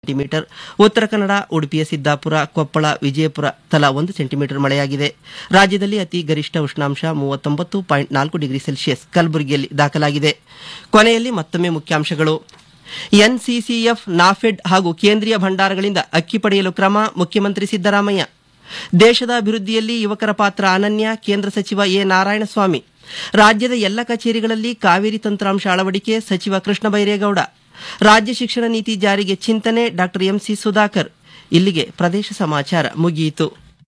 Centimetre ಉತ್ತರ ಕನ್ನಡ ಉಡುಪಿಯ ಸಿದ್ದಾಪುರ ಕೊಪ್ಪಳ ವಿಜಯಪುರ ತಲಾ ಒಂದು ಸೆಂಟಿಮೀಟರ್ ಮಳೆಯಾಗಿದೆ ರಾಜ್ಯದಲ್ಲಿ ಅತಿ ಗರಿಷ್ಠ ಉಷ್ಣಾಂಶ ಮೂವತ್ತೊಂಬತ್ತು ಪಾಯಿಂಟ್ ನಾಲ್ಕು ಡಿಗ್ರಿ ಸೆಲ್ಸಿಯಸ್ ಕಲಬುರಗಿಯಲ್ಲಿ ದಾಖಲಾಗಿದೆ ಕೊನೆಯಲ್ಲಿ ಮತ್ತೊಮ್ಮೆ ಮುಖ್ಯಾಂಶಗಳು ಎನ್ಸಿಸಿಎಫ್ ನಾಫೆಡ್ ಹಾಗೂ ಕೇಂದ್ರೀಯ ಭಂಡಾರಗಳಿಂದ ಅಕ್ಕಿ ಪಡೆಯಲು ಕ್ರಮ ಮುಖ್ಯಮಂತ್ರಿ ಸಿದ್ದರಾಮಯ್ಯ ದೇಶದ ಅಭಿವೃದ್ಧಿಯಲ್ಲಿ ಯುವಕರ ಪಾತ್ರ ಅನನ್ಯ ಕೇಂದ್ರ ಸಚಿವ ಎ ನಾರಾಯಣಸ್ವಾಮಿ ರಾಜ್ಯದ ಎಲ್ಲ ಕಚೇರಿಗಳಲ್ಲಿ ಕಾವೇರಿ ತಂತ್ರಾಂಶ ಅಳವಡಿಕೆ ಸಚಿವ ಕೃಷ್ಣ ಬೈರೇಗೌಡ ರಾಜ್ಯ ಶಿಕ್ಷಣ ನೀತಿ ಜಾರಿಗೆ ಚಿಂತನೆ ಡಾ ಎಂಸಿ ಸುಧಾಕರ್ ಇಲ್ಲಿಗೆ ಪ್ರದೇಶ ಸಮಾಚಾರ ಮುಗಿಯಿತು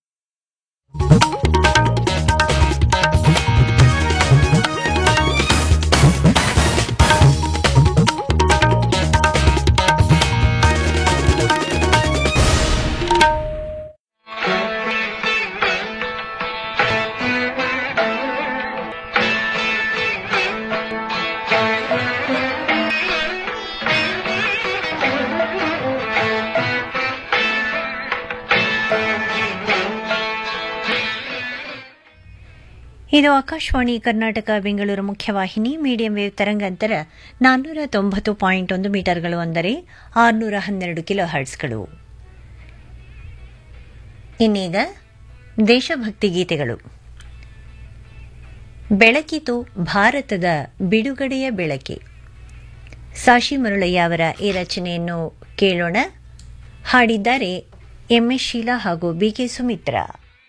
ಇದು ಆಕಾಶವಾಣಿ ಕರ್ನಾಟಕ ಬೆಂಗಳೂರು ಮುಖ್ಯವಾಹಿನಿ ಮೀಡಿಯಂ ವೇವ್ ತರಂಗಾಂತರ ನಾನ್ನೂರ ತೊಂಬತ್ತು ಪಾಯಿಂಟ್ ಒಂದು ಮೀಟರ್ಗಳು ಅಂದರೆ ಆರುನೂರ ಹನ್ನೆರಡು ಕಿಲೋ ಹರ್ಟ್ಸ್ಗಳು ಇನ್ನೀಗ ದೇಶಭಕ್ತಿ ಗೀತೆಗಳು ಬೆಳಕಿತು ಭಾರತದ ಬಿಡುಗಡೆಯ ಬೆಳಕೆ ಸಾಶಿ ಮುರಳಯ್ಯ ಅವರ ಈ ರಚನೆಯನ್ನು ಕೇಳೋಣ ಹಾಡಿದ್ದಾರೆ ಎಂಎಸ್ ಶೀಲಾ ಹಾಗೂ ಬಿಕೆ ಸುಮಿತ್ರಾ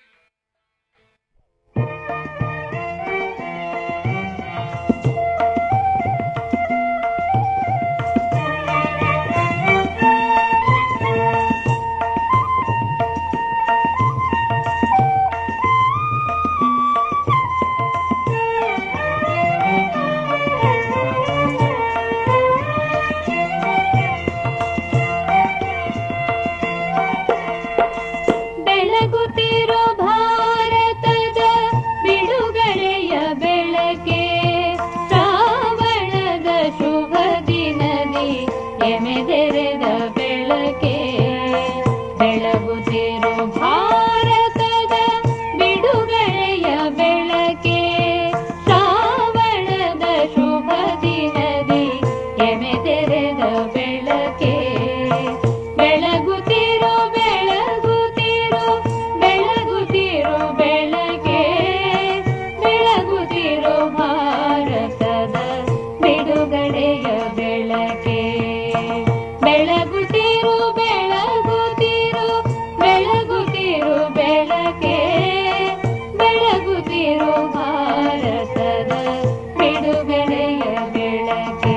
ಬೆಳಗುತ್ತಿರೋ ಭಾರತದ ಬಿಡುಗಡೆಯ ಬೆಳಕೆ ಶ್ರಾವಣದ ಶುಭ ದಿನದಿ ಎಮೆದೆರೆದ ಬೆಳಕೆ ಬೆಳಗುತ್ತಿರೋ ಭಾರತದ ಬಿಡುಗಡೆಯ ಬೆಳಕೆ ಶ್ರಾವಣದ ಶುಭ ದಿನದಿ ಎಮೆದೆರೆದ ಬೆಳಕೆ ಬೆಳಗುತ್ತಿರೋ ಬೆಳಗುತ್ತಿರೋ ಬೆಳಗುತ್ತಿರೋ ಬೆಳಕೆ ಬೆಳಗುತ್ತಿರೋ ಭಾರತದ ಬಿಡುಗಡೆಯ ಬೆಳಕೆ ಬೆಳಗುತ್ತಿರೋ ಬೆಳಗುತ್ತಿರೋ ಬೆಳಗುತ್ತಿರೋ ಬೆಳಕೆ ಬೆಳಗುತ್ತಿರೋ ಭಾರತದ ಬಿಡುಗಡೆಯ ಬೆಳಕೆ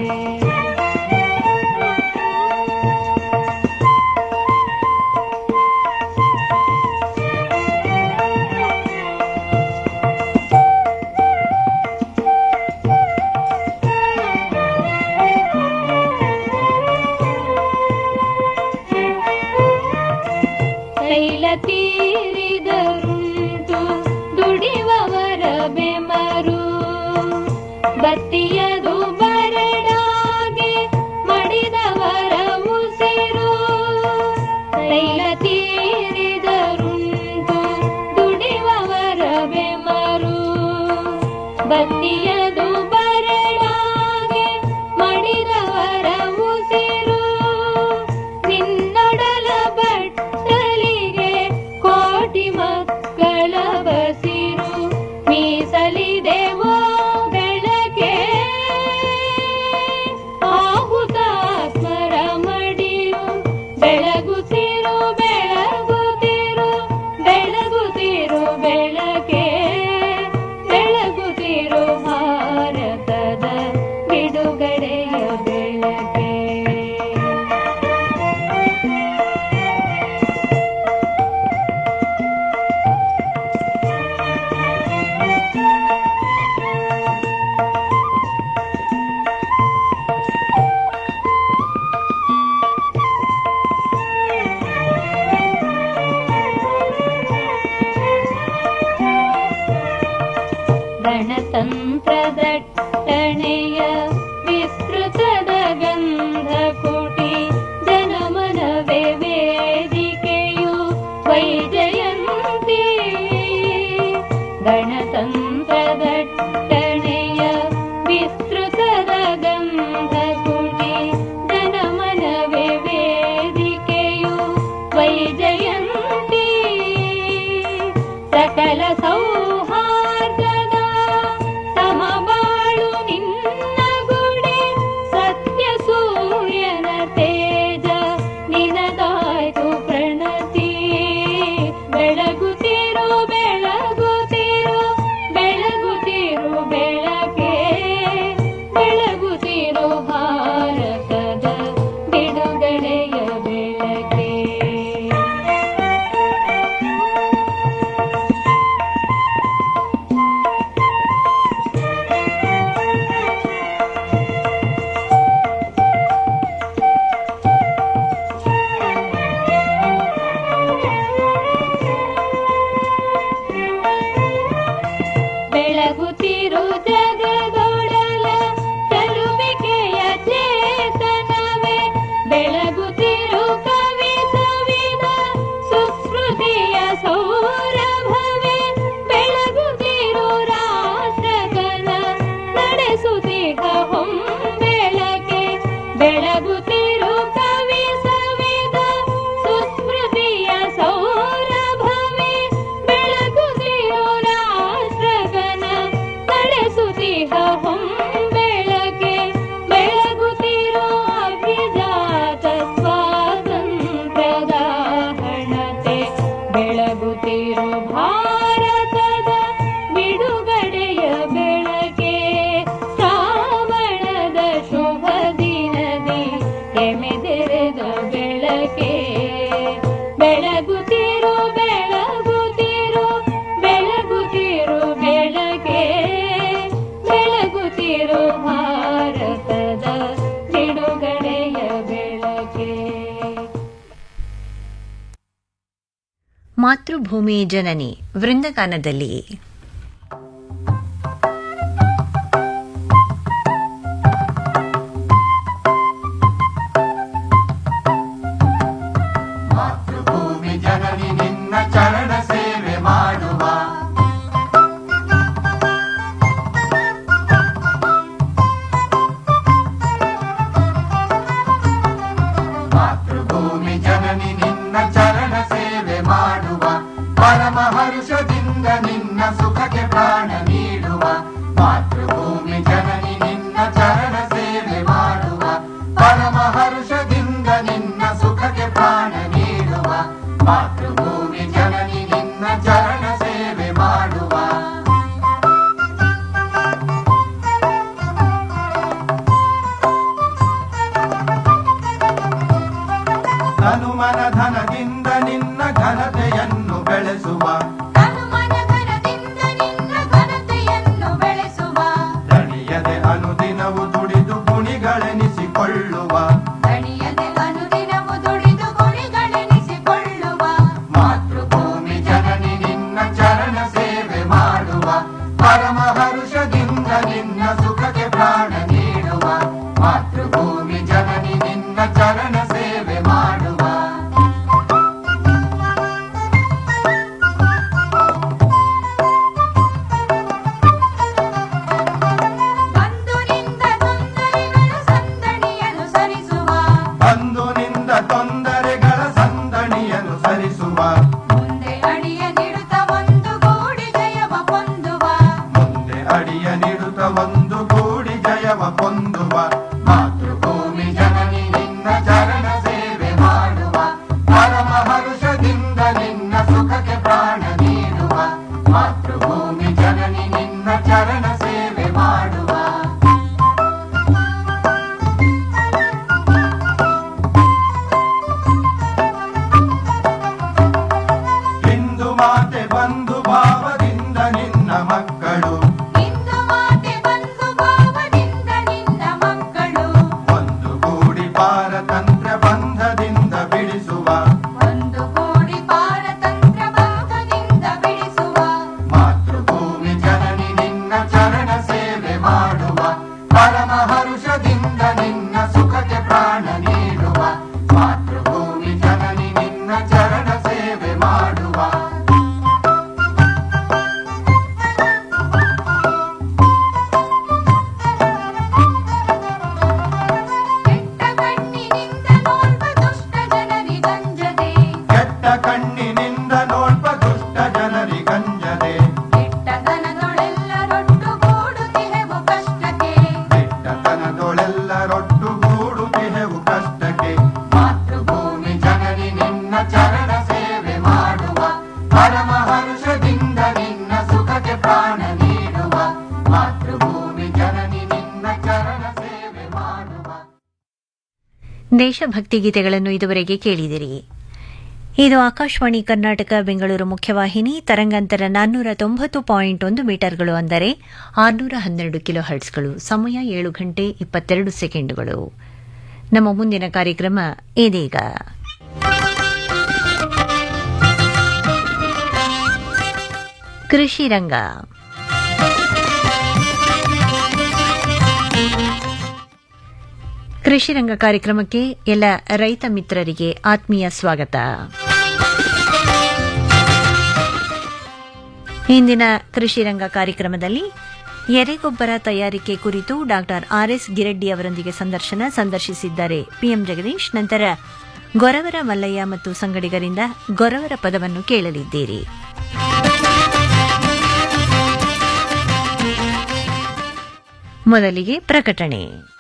ತೈಲ ತೀರಿದರುಂಟು ದುಡಿವವರ ಬೆಮರು ಬತ್ತಿಯದು ಬರಡಾಗೆ ಮಡಿದವರ ಉಸಿರು ತೈಲ ತೀರಿದರುಂಟು ದುಡಿವವರ ಬೆಮರು ಬತ್ತಿಯದು ಬರಡಾಗೆ ಮಡಿದವರ ಉಸಿರು ನಿನ್ನೊಡಲ ಬಟ್ಟಲಿಗೆ ಕೋಟಿ ಮಕ್ಕಳ ಬಸಿರು ಮೀಸಲಿದೆವೋ ಬೆಳಕೆ ಆಹುತಾತ್ಮರ ಮಡಿಯು ಬೆಳಗುತ್ತಿರು ಬೆಳಗುತ್ತಿರು ಬೆಳಗುತ್ತಿರು ಬೆಳಕೆ ಬೆಳಗುತ್ತಿರು ಭಾರತದ ಬಿಡುಗಡೆಯ ಬೆಳಕೆ ಗಣತಂತ್ರದಟ್ಟಣೆಯ ವಿಸ್ತೃತದ ಗಂಧ ಕುಟಿ ಜನಮನವೇ ವೇದಿಕೆಯು ವೈಜಯಂತಿ ಗಣತಂತ್ರದಟ್ಟಣೆಯ ವಿಸ್ತೃತದ ಗಂಧ ಕುಟಿ ಜನಮನವೇ ವೇದಿಕೆಯು ಬಿಡುಗಡೆಯ ಬೆಳಕೆ ಬೆಳಗುತ್ತಿರು ಜಗದೊಡಲ ಚಲುವಿಕೆಯ ಚೇತನವೇ ಬೆಳಗುತ್ತಿರು ಕವಿ ಸವಿದ ಸುಸ್ಮೃತಿಯ ಸೌರಭವೇ ಬೆಳಗುತ್ತಿರು ರಾಷ್ಟ್ರಗನ ನಡೆಸುತ್ತಿಗ ಹೊಂಬೆಳಕೆ ಬೆಳಗುತ್ತಿರು ಕವಿ ಸವಿದ ಸುಸ್ಮೃತಿಯ ಸೌರಭವೇ ಬೆಳಗುತ್ತಿರು ರಾಷ್ಟ್ರಗನ ನಡೆಸುತ್ತಿಹ ಹೊಂಬೆಳಕೆ ಬೆಳಗುತ್ತಿರೋ ಅಭಿಜಾತ ಸ್ವಾತಂತ್ರ್ಯದ ಹಣತೆ ಬೆಳಗುತ್ತಿರೋ ಭಾರತದ ಬಿಡುಗಡೆಯ ಬೆಳಕೆ ಶ್ರಾವಣದ ಶುಭ ದಿನದಿ ಎಮೆದೆರೆದ ಬೆಳಕೆ ಬೆಳಗುತ್ತಿರು ಬೆಳಗುತ್ತಿರು ಬೆಳಗುತ್ತಿರು ಬೆಳಕೆ ಬೆಳಗುತ್ತಿರು ಭಾರತದ ಬಿಡುಗಡೆಯ ಬೆಳಕೆ ಮಾತೃಭೂಮಿ ಜನನಿ ವೃಂದಗಾನದಲ್ಲಿ ಮಾತೃಭೂಮಿ ಜನನಿ ನಿನ್ನ ಚರಣ ಸೇವೆ ಮಾಡುವ ಮಾತೃಭೂಮಿ ಜನನಿ ನಿನ್ನ ಚರಣ ಸೇವೆ ಮಾಡುವ ಪರಮ ಹರುಷದಿಂದ ನಿನ್ನ ಸುಖಕ್ಕೆ ಪ್ರಾಣ ನೀಡುವ ಮಾತೃಭೂಮಿ ಜನನಿ ನಿನ್ನ ಚರಣ ಸೇವೆ ಮಾಡುವ ಪರಮ ಹರುಷದಿಂದ ನಿನ್ನ ಸುಖಕ್ಕೆ ಪ್ರಾಣ ನೀಡುವ ಮಾತೃಭೂಮಿ ಜನನಿ ನಿನ್ನ ಚರಣ ಸೇವೆ ಮಾಡುವ ತನುಮನ ಧನದಿಂದ ನಿನ್ನ ಘನತೆಯನ್ನು ಬೆಳೆಸುವ ದಣಿಯದೆ ಅನುದಿನವು ದುಡಿದು ಗುಣಿಗಳೆನಿಸಿಕೊಳ್ಳುವ ಮಾತೃಭೂಮಿ ಜನನಿ ನಿನ್ನ ಚರಣ ಸೇವೆ ಮಾಡುವ ಪರಮ ಹರುಷದಿಂದ ನಿನ್ನ ಸುಖಕ್ಕೆ ಪ್ರಾಣ ನೀಡುವ ಮಾತೃಭೂಮಿ ಜನನಿ ನಿನ್ನ ಚರಣ ಸೇವೆ ಮಾಡುವ ಬಂಧುನಿಂದ ತೊಂದರೆಗಳ ಸಂದಣಿಯನ್ನು ಸರಿಸುವ ಮುಂದೆ ಅಡಿಯ ನಿಡುತ್ತ ಒಂದು ಕೂಡಿ ಜಯವ ಪೊಂದುವ ಮಾತೃಭೂಮಿ ಜನನಿ ನಿನ್ನ ಚರಣ ಸೇವೆ ಮಾಡುವ ಪರಮ ಹರುಷದಿಂದ ನಿನ್ನ ಸುಖಕ್ಕೆ ಪ್ರಾಣ ನೀಡುವ ಮಾತೃಭೂಮಿ ಜನನಿ ನಿನ್ನ ಚರಣ ಸೇವೆ ಮಾಡುವ ದೇಶಭಕ್ತಿ ಗೀತೆಗಳನ್ನು ಇದುವರೆಗೆ ಕೇಳಿದಿರಿ ಇದು ಆಕಾಶವಾಣಿ ಕರ್ನಾಟಕ ಬೆಂಗಳೂರು ಮುಖ್ಯವಾಹಿನಿ ತರಂಗಾಂತರ ನಾನ್ನೂರ ತೊಂಬತ್ತು ಪಾಯಿಂಟ್ ಒಂದು ಮೀಟರ್ಗಳು ಅಂದರೆ ಆರುನೂರ ಹನ್ನೆರಡು ಕಿಲೋ ಹರ್ಟ್ಸ್ಗಳು ಸಮಯ ಏಳು ಗಂಟೆ ಇಪ್ಪತ್ತೆರಡು ಸೆಕೆಂಡುಗಳು ನಮ್ಮ ಮುಂದಿನ ಕಾರ್ಯಕ್ರಮ ಇದೀಗ ಕೃಷಿ ರಂಗ ಕೃಷಿ ರಂಗ ಕಾರ್ಯಕ್ರಮಕ್ಕೆ ಎಲ್ಲ ರೈತ ಮಿತ್ರರಿಗೆ ಆತ್ಮೀಯ ಸ್ವಾಗತ ಇಂದಿನ ಕೃಷಿ ರಂಗ ಕಾರ್ಯಕ್ರಮದಲ್ಲಿ ಎರೆಗೊಬ್ಬರ ತಯಾರಿಕೆ ಕುರಿತು ಡಾಕ್ಟರ್ ಆರ್ಎಸ್ ಗಿರೆಡ್ಡಿ ಅವರೊಂದಿಗೆ ಸಂದರ್ಶನ ಸಂದರ್ಶಿಸಿದ್ದಾರೆ ಪಿಎಂ ಜಗದೀಶ್ ನಂತರ ಗೊರವರ ಮಲ್ಲಯ್ಯ ಮತ್ತು ಸಂಗಡಿಗರಿಂದ ಗೊರವರ ಪದವನ್ನು ಕೇಳಲಿದ್ದೀರಿ ಮೊದಲಿಗೆ ಪ್ರಕಟಣೆ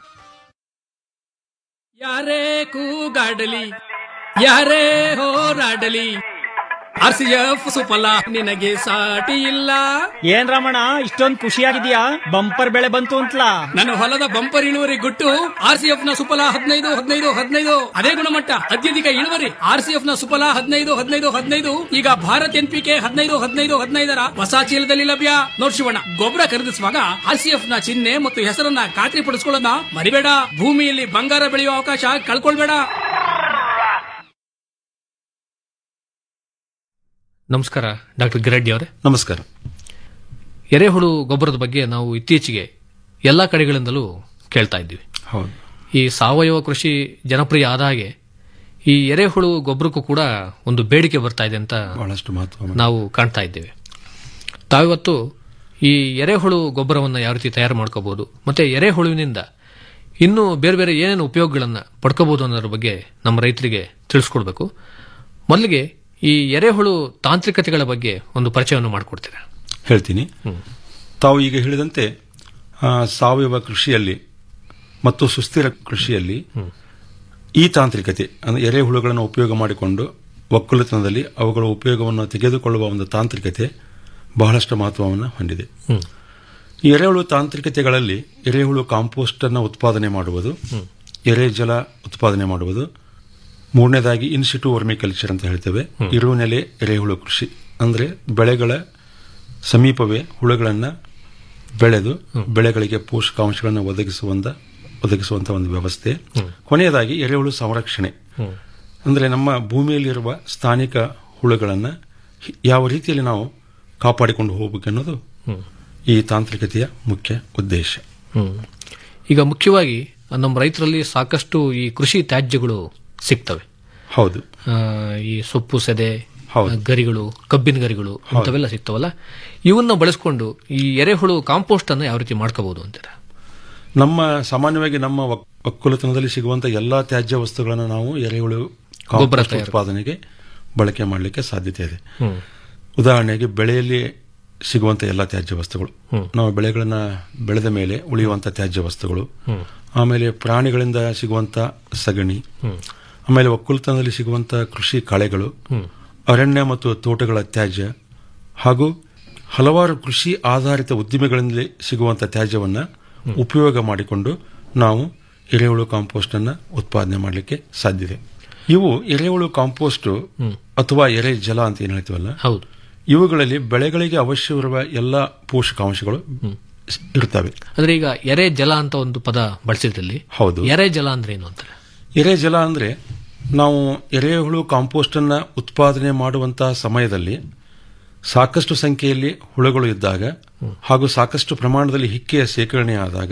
ಯಾರೇ ಕೂಗಾಡಲಿ ಯಾರೇ ಹೋರಾಡಲಿ ಆರ್ ಸಿ ಎಫ್ ಸುಫಲ ನಿನಗೆ ಸಾಟಿ ಇಲ್ಲ ಏನ್ ರಮಣ ಇಷ್ಟೊಂದ್ ಖುಷಿಯಾಗಿದ್ಯಾ ಬಂಪರ್ ಬೆಳೆ ಬಂತು ಅಂತಲಾ ನನ್ನ ಹೊಲದ ಬಂಪರ್ ಇಳುವರಿ ಗುಟ್ಟು ಆರ್ ಸಿ ಎಫ್ ನ ಸುಫಲ ಹದಿನೈದು ಹದಿನೈದು ಹದಿನೈದು ಅದೇ ಗುಣಮಟ್ಟ ಅತ್ಯಧಿಕ ಇಳುವರಿ ಆರ್ ಸಿ ಎಫ್ ನ ಸುಫಲ ಹದಿನೈದು ಹದಿನೈದು ಹದಿನೈದು ಈಗ ಭಾರತ್ ಎನ್ ಪಿ ಕೆ ಹದಿನೈದು ಹದಿನೈದು ಹದಿನೈದರ ಹೊಸ ಚೀಲದಲ್ಲಿ ಲಭ್ಯ ನೋಡ್ ಶಿವಣ್ಣ ಗೊಬ್ಬರ ಖರೀದಿಸುವಾಗ ಆರ್ ಸಿ ಎಫ್ ನ ಚಿಹ್ನೆ ಮತ್ತು ಹೆಸರನ್ನ ಖಾತ್ರಿ ಪಡಿಸ್ಕೊಳ್ಳೋದನ್ನ ಮರಿಬೇಡ ಭೂಮಿಯಲ್ಲಿ ಬಂಗಾರ ಬೆಳೆಯುವ ಅವಕಾಶ ಕಳ್ಕೊಳ್ಬೇಡ ನಮಸ್ಕಾರ ಡಾಕ್ಟರ್ ಗಿರಡ್ಡಿ ಅವರೇ ನಮಸ್ಕಾರ ಎರೆಹುಳು ಗೊಬ್ಬರದ ಬಗ್ಗೆ ನಾವು ಇತ್ತೀಚೆಗೆ ಎಲ್ಲ ಕಡೆಗಳಿಂದಲೂ ಕೇಳ್ತಾ ಇದ್ದೀವಿ ಹೌದು ಈ ಸಾವಯವ ಕೃಷಿ ಜನಪ್ರಿಯ ಆದ ಹಾಗೆ ಈ ಎರೆಹುಳು ಗೊಬ್ಬರಕ್ಕೂ ಕೂಡ ಒಂದು ಬೇಡಿಕೆ ಬರ್ತಾ ಇದೆ ಅಂತ ಬಹಳಷ್ಟು ಮಹತ್ವ ನಾವು ಕಾಣ್ತಾ ಇದ್ದೇವೆ ತಾವಿವತ್ತು ಈ ಎರೆಹುಳು ಗೊಬ್ಬರವನ್ನು ಯಾವ ರೀತಿ ತಯಾರು ಮಾಡ್ಕೋಬಹುದು ಮತ್ತೆ ಎರೆಹುಳುವಿನಿಂದ ಇನ್ನೂ ಬೇರೆ ಬೇರೆ ಏನೇನು ಉಪಯೋಗಗಳನ್ನು ಪಡ್ಕೋಬಹುದು ಅನ್ನೋದ್ರ ಬಗ್ಗೆ ನಮ್ಮ ರೈತರಿಗೆ ತಿಳಿಸ್ಕೊಡ್ಬೇಕು ಮೊದಲಿಗೆ ಈ ಎರೆಹುಳು ತಾಂತ್ರಿಕತೆಗಳ ಬಗ್ಗೆ ಒಂದು ಪರಿಚಯವನ್ನು ಮಾಡಿಕೊಡ್ತೀರಾ ಹೇಳ್ತೀನಿ ತಾವು ಈಗ ಹೇಳಿದಂತೆ ಆ, ಸಾವಯವ ಕೃಷಿಯಲ್ಲಿ ಮತ್ತು ಸುಸ್ಥಿರ ಕೃಷಿಯಲ್ಲಿ ಈ ತಾಂತ್ರಿಕತೆ ಅಂದರೆ ಎರೆಹುಳುಗಳನ್ನು ಉಪಯೋಗ ಮಾಡಿಕೊಂಡು ಒಕ್ಕಲುತನದಲ್ಲಿ ಅವುಗಳ ಉಪಯೋಗವನ್ನು ತೆಗೆದುಕೊಳ್ಳುವ ಒಂದು ತಾಂತ್ರಿಕತೆ ಬಹಳಷ್ಟು ಮಹತ್ವವನ್ನು ಹೊಂದಿದೆ ಈ ಎರೆಹುಳು ತಾಂತ್ರಿಕತೆಗಳಲ್ಲಿ ಎರೆಹುಳು ಕಾಂಪೋಸ್ಟ್ ಅನ್ನು ಉತ್ಪಾದನೆ ಮಾಡುವುದು ಎರೆ ಜಲ ಉತ್ಪಾದನೆ ಮಾಡುವುದು ಮೂರನೇದಾಗಿ ಇನ್ಸಿಟು ವರ್ಮಿಕಲ್ಚರ್ ಅಂತ ಹೇಳ್ತೇವೆ ಇರುನೆಲೆ ಎರೆಹುಳು ಕೃಷಿ ಅಂದ್ರೆ ಬೆಳೆಗಳ ಸಮೀಪವೇ ಹುಳುಗಳನ್ನು ಬೆಳೆದು ಬೆಳೆಗಳಿಗೆ ಪೋಷಕಾಂಶಗಳನ್ನು ಒದಗಿಸುವಂತ ಒದಗಿಸುವಂತ ಒಂದು ವ್ಯವಸ್ಥೆ ಕೊನೆಯದಾಗಿ ಎರೆಹುಳು ಸಂರಕ್ಷಣೆ ಅಂದ್ರೆ ನಮ್ಮ ಭೂಮಿಯಲ್ಲಿರುವ ಸ್ಥಾನಿಕ ಹುಳುಗಳನ್ನು ಹಿ- ಯಾವ ರೀತಿಯಲ್ಲಿ ನಾವು ಕಾಪಾಡಿಕೊಂಡು ಹೋಗಬೇಕು ಅನ್ನೋದು ಈ ತಾಂತ್ರಿಕತೆಯ ಮುಖ್ಯ ಉದ್ದೇಶ ಹ್ಮ್. ಈಗ ಮುಖ್ಯವಾಗಿ ನಮ್ಮ ರೈತರಲ್ಲಿ ಸಾಕಷ್ಟು ಈ ಕೃಷಿ ತ್ಯಾಜ್ಯಗಳು ಸಿಗ್ತವೆ ಹೌದು ಆ, ಈ ಸೊಪ್ಪು ಸೆದೆ ಹೌದು. ಆ, ಗರಿಗಳು ಕಬ್ಬಿನ ಗರಿಗಳು ಇಂಥವೆಲ್ಲ ಸಿಗ್ತವಲ್ಲ ಇವನ್ನ ಬಳಸ್ಕೊಂಡು ಈ ಎರೆಹುಳು ಕಾಂಪೋಸ್ಟ್ ಅನ್ನು ಯಾವ ರೀತಿ ಮಾಡ್ಕೋಬಹುದು ಅಂತೀರಾ ನಮ್ಮ ಸಾಮಾನ್ಯವಾಗಿ ನಮ್ಮ ಒಕ್- ಒಕ್ಕಲುತನದಲ್ಲಿ ಸಿಗುವಂತ ಎಲ್ಲಾ ತ್ಯಾಜ್ಯ ವಸ್ತುಗಳನ್ನು ನಾವು ಎರೆಹುಳು ಗೊಬ್ಬರ ಕಾಂಪೋಸ್ಟ್ ತಯಾರು. ಉತ್ಪಾದನೆಗೆ ಬಳಕೆ ಮಾಡಲಿಕ್ಕೆ ಸಾಧ್ಯತೆ ಇದೆ ಉದಾಹರಣೆಗೆ ಬೆಳೆಯಲ್ಲಿ ಸಿಗುವಂತ ಎಲ್ಲ ತ್ಯಾಜ್ಯ ವಸ್ತುಗಳು ನಾವು ಬೆಳೆಗಳನ್ನ ಬೆಳೆದ ಮೇಲೆ ಉಳಿಯುವಂತ ತ್ಯಾಜ್ಯ ವಸ್ತುಗಳು ಆಮೇಲೆ ಪ್ರಾಣಿಗಳಿಂದ ಸಿಗುವಂತ ಸಗಣಿ ಆಮೇಲೆ ಒಕ್ಕಲುತನದಲ್ಲಿ ಸಿಗುವಂತ ಕೃಷಿ ಕಳೆಗಳು ಅರಣ್ಯ ಮತ್ತು ತೋಟಗಳ ತ್ಯಾಜ್ಯ ಹಾಗೂ ಹಲವಾರು ಕೃಷಿ ಆಧಾರಿತ ಉದ್ದಿಮೆಗಳಿಂದಲೇ ಸಿಗುವಂತ ತ್ಯಾಜ್ಯವನ್ನ ಉಪಯೋಗ ಮಾಡಿಕೊಂಡು ನಾವು ಎರೆಹುಳು ಕಾಂಪೋಸ್ಟ್ ಅನ್ನ ಉತ್ಪಾದನೆ ಮಾಡಲಿಕ್ಕೆ ಸಾಧ್ಯತೆ ಇವು ಎರೆಹುಳು ಕಾಂಪೋಸ್ಟ್ ಅಥವಾ ಎರೆ ಜಲ ಅಂತ ಏನ್ ಹೇಳ್ತೀವಲ್ಲ ಹೌದು ಇವುಗಳಲ್ಲಿ ಬೆಳೆಗಳಿಗೆ ಅವಶ್ಯವಿರುವ ಎಲ್ಲ ಪೋಷಕಾಂಶಗಳು ಸ್- ಇರ್ತವೆ ಅಂದ್ರೆ ಈಗ ಎರೆ ಜಲ ಅಂತ ಒಂದು ಪದ ಬಳಸಿದ್ರಲ್ಲಿ ಹೌದು ಎರೆ ಜಲ ಅಂದ್ರೆ ಏನು ಅಂತಾರೆ ಎರೆ ಜಲ ಅಂದ್ರೆ ನಾವು ಎರೆಹುಳು ಕಾಂಪೋಸ್ಟ್ ಅನ್ನ ಉತ್ಪಾದನೆ ಮಾಡುವಂತಹ ಸಮಯದಲ್ಲಿ ಸಾಕಷ್ಟು ಸಂಖ್ಯೆಯಲ್ಲಿ ಹುಳುಗಳು ಇದ್ದಾಗ ಹಾಗೂ ಸಾಕಷ್ಟು ಪ್ರಮಾಣದಲ್ಲಿ ಹಿಕ್ಕೆಯ ಶೇಖರಣೆ ಆದಾಗ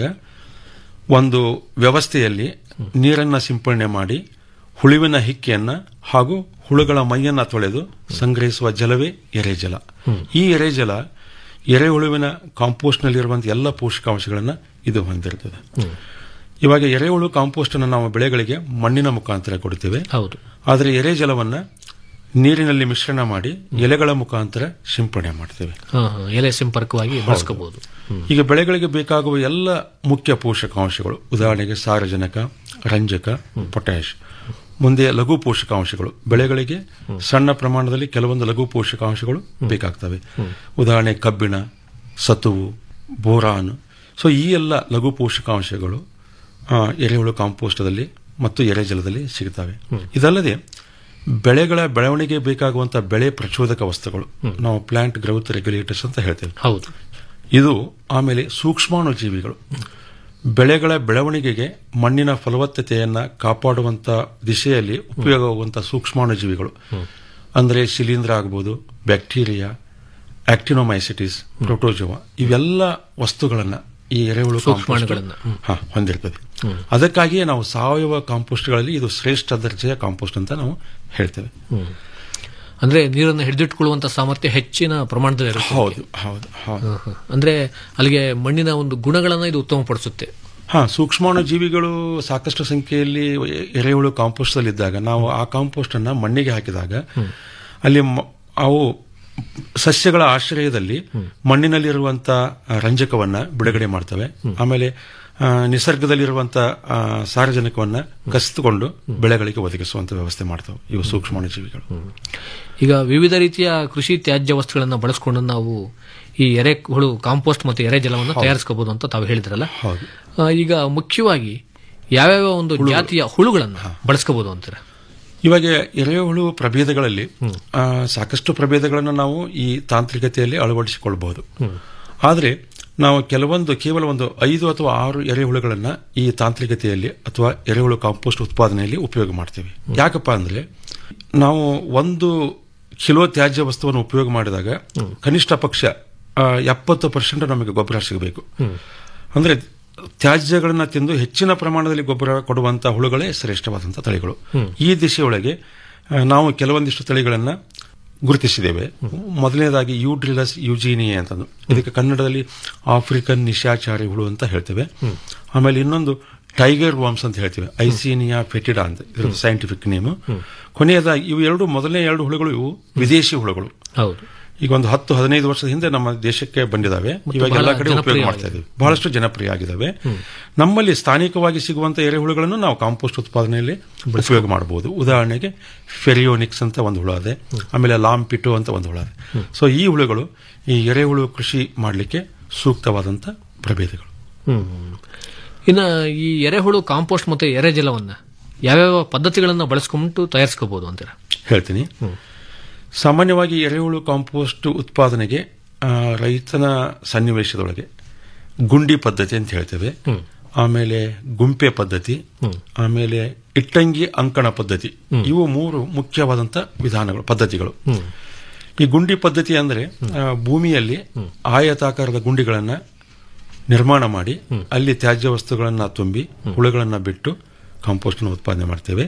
ಒಂದು ವ್ಯವಸ್ಥೆಯಲ್ಲಿ ನೀರನ್ನ ಸಿಂಪಡಣೆ ಮಾಡಿ ಹುಳುವಿನ ಹಿಕ್ಕೆಯನ್ನ ಹಾಗೂ ಹುಳುಗಳ ಮೈಯನ್ನ ತೊಳೆದು ಸಂಗ್ರಹಿಸುವ ಜಲವೇ ಎರೆಜಲ ಈ ಎರೆಜಲ ಎರೆಹುಳುವಿನ ಕಾಂಪೋಸ್ಟ್ನಲ್ಲಿರುವಂತಹ ಎಲ್ಲ ಪೋಷಕಾಂಶಗಳನ್ನ ಇದು ಹೊಂದಿರುತ್ತದೆ ಇವಾಗ ಎರೆಹುಳು ಕಾಂಪೋಸ್ಟ್ ಅನ್ನು ನಾವು ಬೆಳೆಗಳಿಗೆ ಮಣ್ಣಿನ ಮುಖಾಂತರ ಕೊಡ್ತೇವೆ ಹೌದು ಆದರೆ ಎರೆಜಲವನ್ನ ನೀರಿನಲ್ಲಿ ಮಿಶ್ರಣ ಮಾಡಿ ಎಲೆಗಳ ಮುಖಾಂತರ ಸಿಂಪಡಣೆ ಮಾಡ್ತೇವೆ ಹಾ, ಹಾ, ಎಲೆ ಸಂಪರ್ಕವಾಗಿ ಬಳಸ್ಕೋಬಹುದು ಈಗ ಬೆಳೆಗಳಿಗೆ ಬೇಕಾಗುವ ಎಲ್ಲ ಮುಖ್ಯ ಪೋಷಕಾಂಶಗಳು ಉದಾಹರಣೆಗೆ ಸಾರಜನಕ ರಂಜಕ ಪೊಟ್ಯಾಶ್ ಮುಂದೆ ಲಘು ಪೋಷಕಾಂಶಗಳು ಬೆಳೆಗಳಿಗೆ ಸಣ್ಣ ಪ್ರಮಾಣದಲ್ಲಿ ಕೆಲವೊಂದು ಲಘು ಪೋಷಕಾಂಶಗಳು ಬೇಕಾಗ್ತವೆ ಉದಾಹರಣೆ ಕಬ್ಬಿಣ ಸತುವು ಬೋರಾನ್ ಸೊ ಈ ಎಲ್ಲ ಲಘು ಪೋಷಕಾಂಶಗಳು ಆ, ಎರೆಹುಳು ಕಾಂಪೋಸ್ಟದಲ್ಲಿ ಮತ್ತು ಎರೆಜಲದಲ್ಲಿ ಸಿಗುತ್ತವೆ ಇದಲ್ಲದೆ ಬೆಳೆಗಳ ಬೆಳವಣಿಗೆ ಬೇಕಾಗುವಂತಹ ಬೆಳೆ ಪ್ರಚೋದಕ ವಸ್ತುಗಳು ನಾವು ಪ್ಲಾಂಟ್ ಗ್ರೌತ್ ರೆಗ್ಯುಲೇಟರ್ಸ್ ಅಂತ ಹೇಳ್ತೇವೆ ಹೌದು ಇದು ಆಮೇಲೆ ಸೂಕ್ಷ್ಮಾಣು ಜೀವಿಗಳು ಬೆಳೆಗಳ ಬೆಳವಣಿಗೆಗೆ ಮಣ್ಣಿನ ಫಲವತ್ತತೆಯನ್ನ ಕಾಪಾಡುವಂತ ದಿಶೆಯಲ್ಲಿ ಉಪಯೋಗವಾಗುವಂತಹ ಸೂಕ್ಷ್ಮಾಣು ಜೀವಿಗಳು ಅಂದರೆ ಶಿಲೀಂಧ್ರ ಆಗ್ಬೋದು ಬ್ಯಾಕ್ಟೀರಿಯಾ ಆಕ್ಟಿನೋಮೈಸಿಟಿಸ್ ಪ್ರೋಟೋಜೋವಾ ಇವೆಲ್ಲ ವಸ್ತುಗಳನ್ನ ಈ ಎರೆಹುಳು ಸೂಕ್ಷ್ಮಾಣುಗಳನ್ನ, ಹ್ಮ್. ಹಾ, ಹೊಂದಿರ್ತದೆ ಅದಕ್ಕಾಗಿಯೇ ನಾವು ಸಾವಯವ ಕಾಂಪೋಸ್ಟ್ಗಳಲ್ಲಿ ಇದು ಶ್ರೇಷ್ಠ ದರ್ಜೆಯ ಕಾಂಪೋಸ್ಟ್ ಅಂತ ನಾವು ಹೇಳ್ತೇವೆ ಅಂದ್ರೆ ನೀರನ್ನು ಹಿಡಿದಿಟ್ಟುಕೊಳ್ಳುವಂತ ಸಾಮರ್ಥ್ಯ ಹೆಚ್ಚಿನ ಪ್ರಮಾಣದಲ್ಲಿ ಇರುತ್ತೆ ಹೌದು ಹೌದು ಹೌದು ಹ, ಹ. ಅಂದ್ರೆ ಅಲ್ಲಿಗೆ ಮಣ್ಣಿನ ಒಂದು ಗುಣಗಳನ್ನ ಇದು ಉತ್ತಮಪಡಿಸುತ್ತೆ ಹಾ ಸೂಕ್ಷ್ಮಾಣು ಜೀವಿಗಳು ಸಾಕಷ್ಟು ಸಂಖ್ಯೆಯಲ್ಲಿ ಎರೆಹುಳು ಕಾಂಪೋಸ್ಟ್ ಅಲ್ಲಿ ಇದ್ದಾಗ ನಾವು ಆ ಕಾಂಪೋಸ್ಟ್ ಅನ್ನ ಮಣ್ಣಿಗೆ ಹಾಕಿದಾಗ ಅಲ್ಲಿ ಮ- ಅವು ಸಸ್ಯಗಳ ಆಶ್ರಯದಲ್ಲಿ ಮಣ್ಣಿನಲ್ಲಿರುವಂತ ಆ, ರಂಜಕವನ್ನ ಬಿಡುಗಡೆ ಮಾಡ್ತವೆ ಆಮೇಲೆ ಆ, ನಿಸರ್ಗದಲ್ಲಿರುವಂತ ಆ, ಸಾರಜನಕವನ್ನ ಕಸಿದುಕೊಂಡು ಬೆಳೆಗಳಿಗೆ ಒದಗಿಸುವಂತ ವ್ಯವಸ್ಥೆ ಮಾಡ್ತವೆ ಇವು ಸೂಕ್ಷ್ಮಾಣು ಜೀವಿಗಳು ಈಗ ವಿವಿಧ ರೀತಿಯ ಕೃಷಿ ತ್ಯಾಜ್ಯ ವಸ್ತುಗಳನ್ನ ಬಳಸಿಕೊಂಡು ನಾವು ಈ ಎರೆಹುಳು ಕಾಂಪೋಸ್ಟ್ ಮತ್ತು ಎರೆ ಜಲವನ್ನು ತಯಾರಿಸ್ಕೋಬಹುದು ಅಂತ ತಾವು ಹೇಳಿದ್ರಲ್ಲ ಹೌದು ಆ, ಈಗ ಮುಖ್ಯವಾಗಿ ಯಾವ್ಯಾವ ಒಂದು ಜಾತಿಯ ಹುಳುಗಳನ್ನ ಬಳಸ್ಕೋಬಹುದು ಅಂತೀರ ಇವಾಗ ಎರೆಹುಳು ಪ್ರಭೇದಗಳಲ್ಲಿ ಆ, ಸಾಕಷ್ಟು ಪ್ರಭೇದಗಳನ್ನು ನಾವು ಈ ತಾಂತ್ರಿಕತೆಯಲ್ಲಿ ಅಳವಡಿಸಿಕೊಳ್ಳಬಹುದು ಆದರೆ ನಾವು ಕೆಲವೊಂದು ಕೇವಲ ಒಂದು ಐದು ಅಥವಾ ಆರು ಎರೆಹುಳುಗಳನ್ನ ಈ ತಾಂತ್ರಿಕತೆಯಲ್ಲಿ ಅಥವಾ ಎರೆಹುಳು ಕಾಂಪೋಸ್ಟ್ ಉತ್ಪಾದನೆಯಲ್ಲಿ ಉಪಯೋಗ ಮಾಡ್ತೇವೆ ಯಾಕಪ್ಪ ಅಂದ್ರೆ ನಾವು ಒಂದು ಕಿಲೋ ತ್ಯಾಜ್ಯ ವಸ್ತುವನ್ನು ಉಪಯೋಗ ಮಾಡಿದಾಗ ಕನಿಷ್ಠ ಪಕ್ಷ ಎಪ್ಪತ್ತು ಪರ್ಸೆಂಟ್ ನಮಗೆ ಗೊಬ್ಬರ ಸಿಗಬೇಕು ಅಂದ್ರೆ ತ್ಯಾಜ್ಯಗಳನ್ನ ತಿಂದು ಹೆಚ್ಚಿನ ಪ್ರಮಾಣದಲ್ಲಿ ಗೊಬ್ಬರ ಕೊಡುವಂತಹ ಹುಳುಗಳೇ ಶ್ರೇಷ್ಠವಾದಂತಹ ತಳಿಗಳು ಈ ದಿಶೆಯೊಳಗೆ ಆ, ನಾವು ಕೆಲವೊಂದಿಷ್ಟು ತಳಿಗಳನ್ನ ಗುರುತಿಸಿದ್ದೇವೆ ಮೊದಲನೇದಾಗಿ ಯೂಡ್ರಿಲಸ್ ಯುಜೀನಿಯೆ ಅಂತಂದು ಇದಕ್ಕೆ ಕನ್ನಡದಲ್ಲಿ ಆಫ್ರಿಕನ್ ನಿಶಾಚಾರಿ ಹುಳು ಅಂತ ಹೇಳ್ತೇವೆ ಆಮೇಲೆ ಇನ್ನೊಂದು ಟೈಗರ್ ವಾಮ್ಸ್ ಅಂತ ಹೇಳ್ತೇವೆ ಐಸೀನಿಯಾ ಫೆಟಿಡಾ ಅಂತ ಇದರ ಸೈಂಟಿಫಿಕ್ ನೇಮ್ ಕೊನೆಯದಾಗಿ ಇವು ಎರಡು ಮೊದಲನೇ ಎರಡು ಹುಳುಗಳು ಇವು ವಿದೇಶಿ ಹುಳುಗಳು ಹೌದು ಈಗ ಒಂದು ಹತ್ತು ಹದಿನೈದು ವರ್ಷದ ಹಿಂದೆ ನಮ್ಮ ದೇಶಕ್ಕೆ ಬಂದಿದ್ದಾವೆ ಇವಾಗ ಬಹಳ ಎಲ್ಲ ಕಡೆ ಉಪಯೋಗ ಜನಪ್ರಿಯ ಮಾಡ್ತಾ ಇದ್ದೀವಿ ಬಹಳಷ್ಟು ಜನಪ್ರಿಯ ಆಗಿದ್ದಾವೆ ನಮ್ಮಲ್ಲಿ ಸ್ಥಾನಿಕವಾಗಿ ಸಿಗುವಂತ ಎರೆಹುಳುಗಳನ್ನು ನಾವು ಕಾಂಪೋಸ್ಟ್ ಉತ್ಪಾದನೆಯಲ್ಲಿ ಉಪಯೋಗ ಮಾಡಬಹುದು ಉದಾಹರಣೆಗೆ ಫೆರಿಯೋನಿಕ್ಸ್ ಅಂತ ಒಂದು ಹುಳು ಇದೆ ಆಮೇಲೆ ಲಾಂಪಿಟೋ ಅಂತ ಒಂದು ಹುಳು ಇದೆ ಸೊ ಈ ಹುಳುಗಳು ಈ ಎರೆಹುಳು ಕೃಷಿ ಮಾಡಲಿಕ್ಕೆ ಸೂಕ್ತವಾದಂತ ಪ್ರಭೇದಗಳು ಹ್ಮ್ ಇನ್ನ ಈ ಎರೆಹುಳು ಕಾಂಪೋಸ್ಟ್ ಮತ್ತು ಎರೆ ಜಲವನ್ನ ಯಾವ್ಯಾವ ಪದ್ಧತಿಗಳನ್ನ ಬಳಸ್ಕೊಂಡು ತಯಾರಿಸ್ಕೋಬಹುದು ಅಂತೀರ ಹೇಳ್ತೀನಿ ಸಾಮಾನ್ಯವಾಗಿ ಎರೆಹುಳು ಕಾಂಪೋಸ್ಟ್ ಉತ್ಪಾದನೆಗೆ ಆ, ರೈತನ ಸನ್ನಿವೇಶದೊಳಗೆ ಗುಂಡಿ ಪದ್ಧತಿ ಅಂತ ಹೇಳ್ತೇವೆ ಆಮೇಲೆ ಗುಂಪೆ ಪದ್ಧತಿ ಆಮೇಲೆ ಇಟ್ಟಂಗಿ ಅಂಕಣ ಪದ್ಧತಿ ಇವು ಮೂರು ಮುಖ್ಯವಾದಂತ ವಿಧಾನಗಳು ಪದ್ಧತಿಗಳು ಈ ಗುಂಡಿ ಪದ್ಧತಿ ಅಂದ್ರೆ ಆ, ಭೂಮಿಯಲ್ಲಿ ಆಯತಾಕಾರದ ಗುಂಡಿಗಳನ್ನ ನಿರ್ಮಾಣ ಮಾಡಿ ಅಲ್ಲಿ ತ್ಯಾಜ್ಯ ವಸ್ತುಗಳನ್ನ ತುಂಬಿ ಹುಳುಗಳನ್ನ ಬಿಟ್ಟು ಕಾಂಪೋಸ್ಟ್ ಉತ್ಪಾದನೆ ಮಾಡ್ತೇವೆ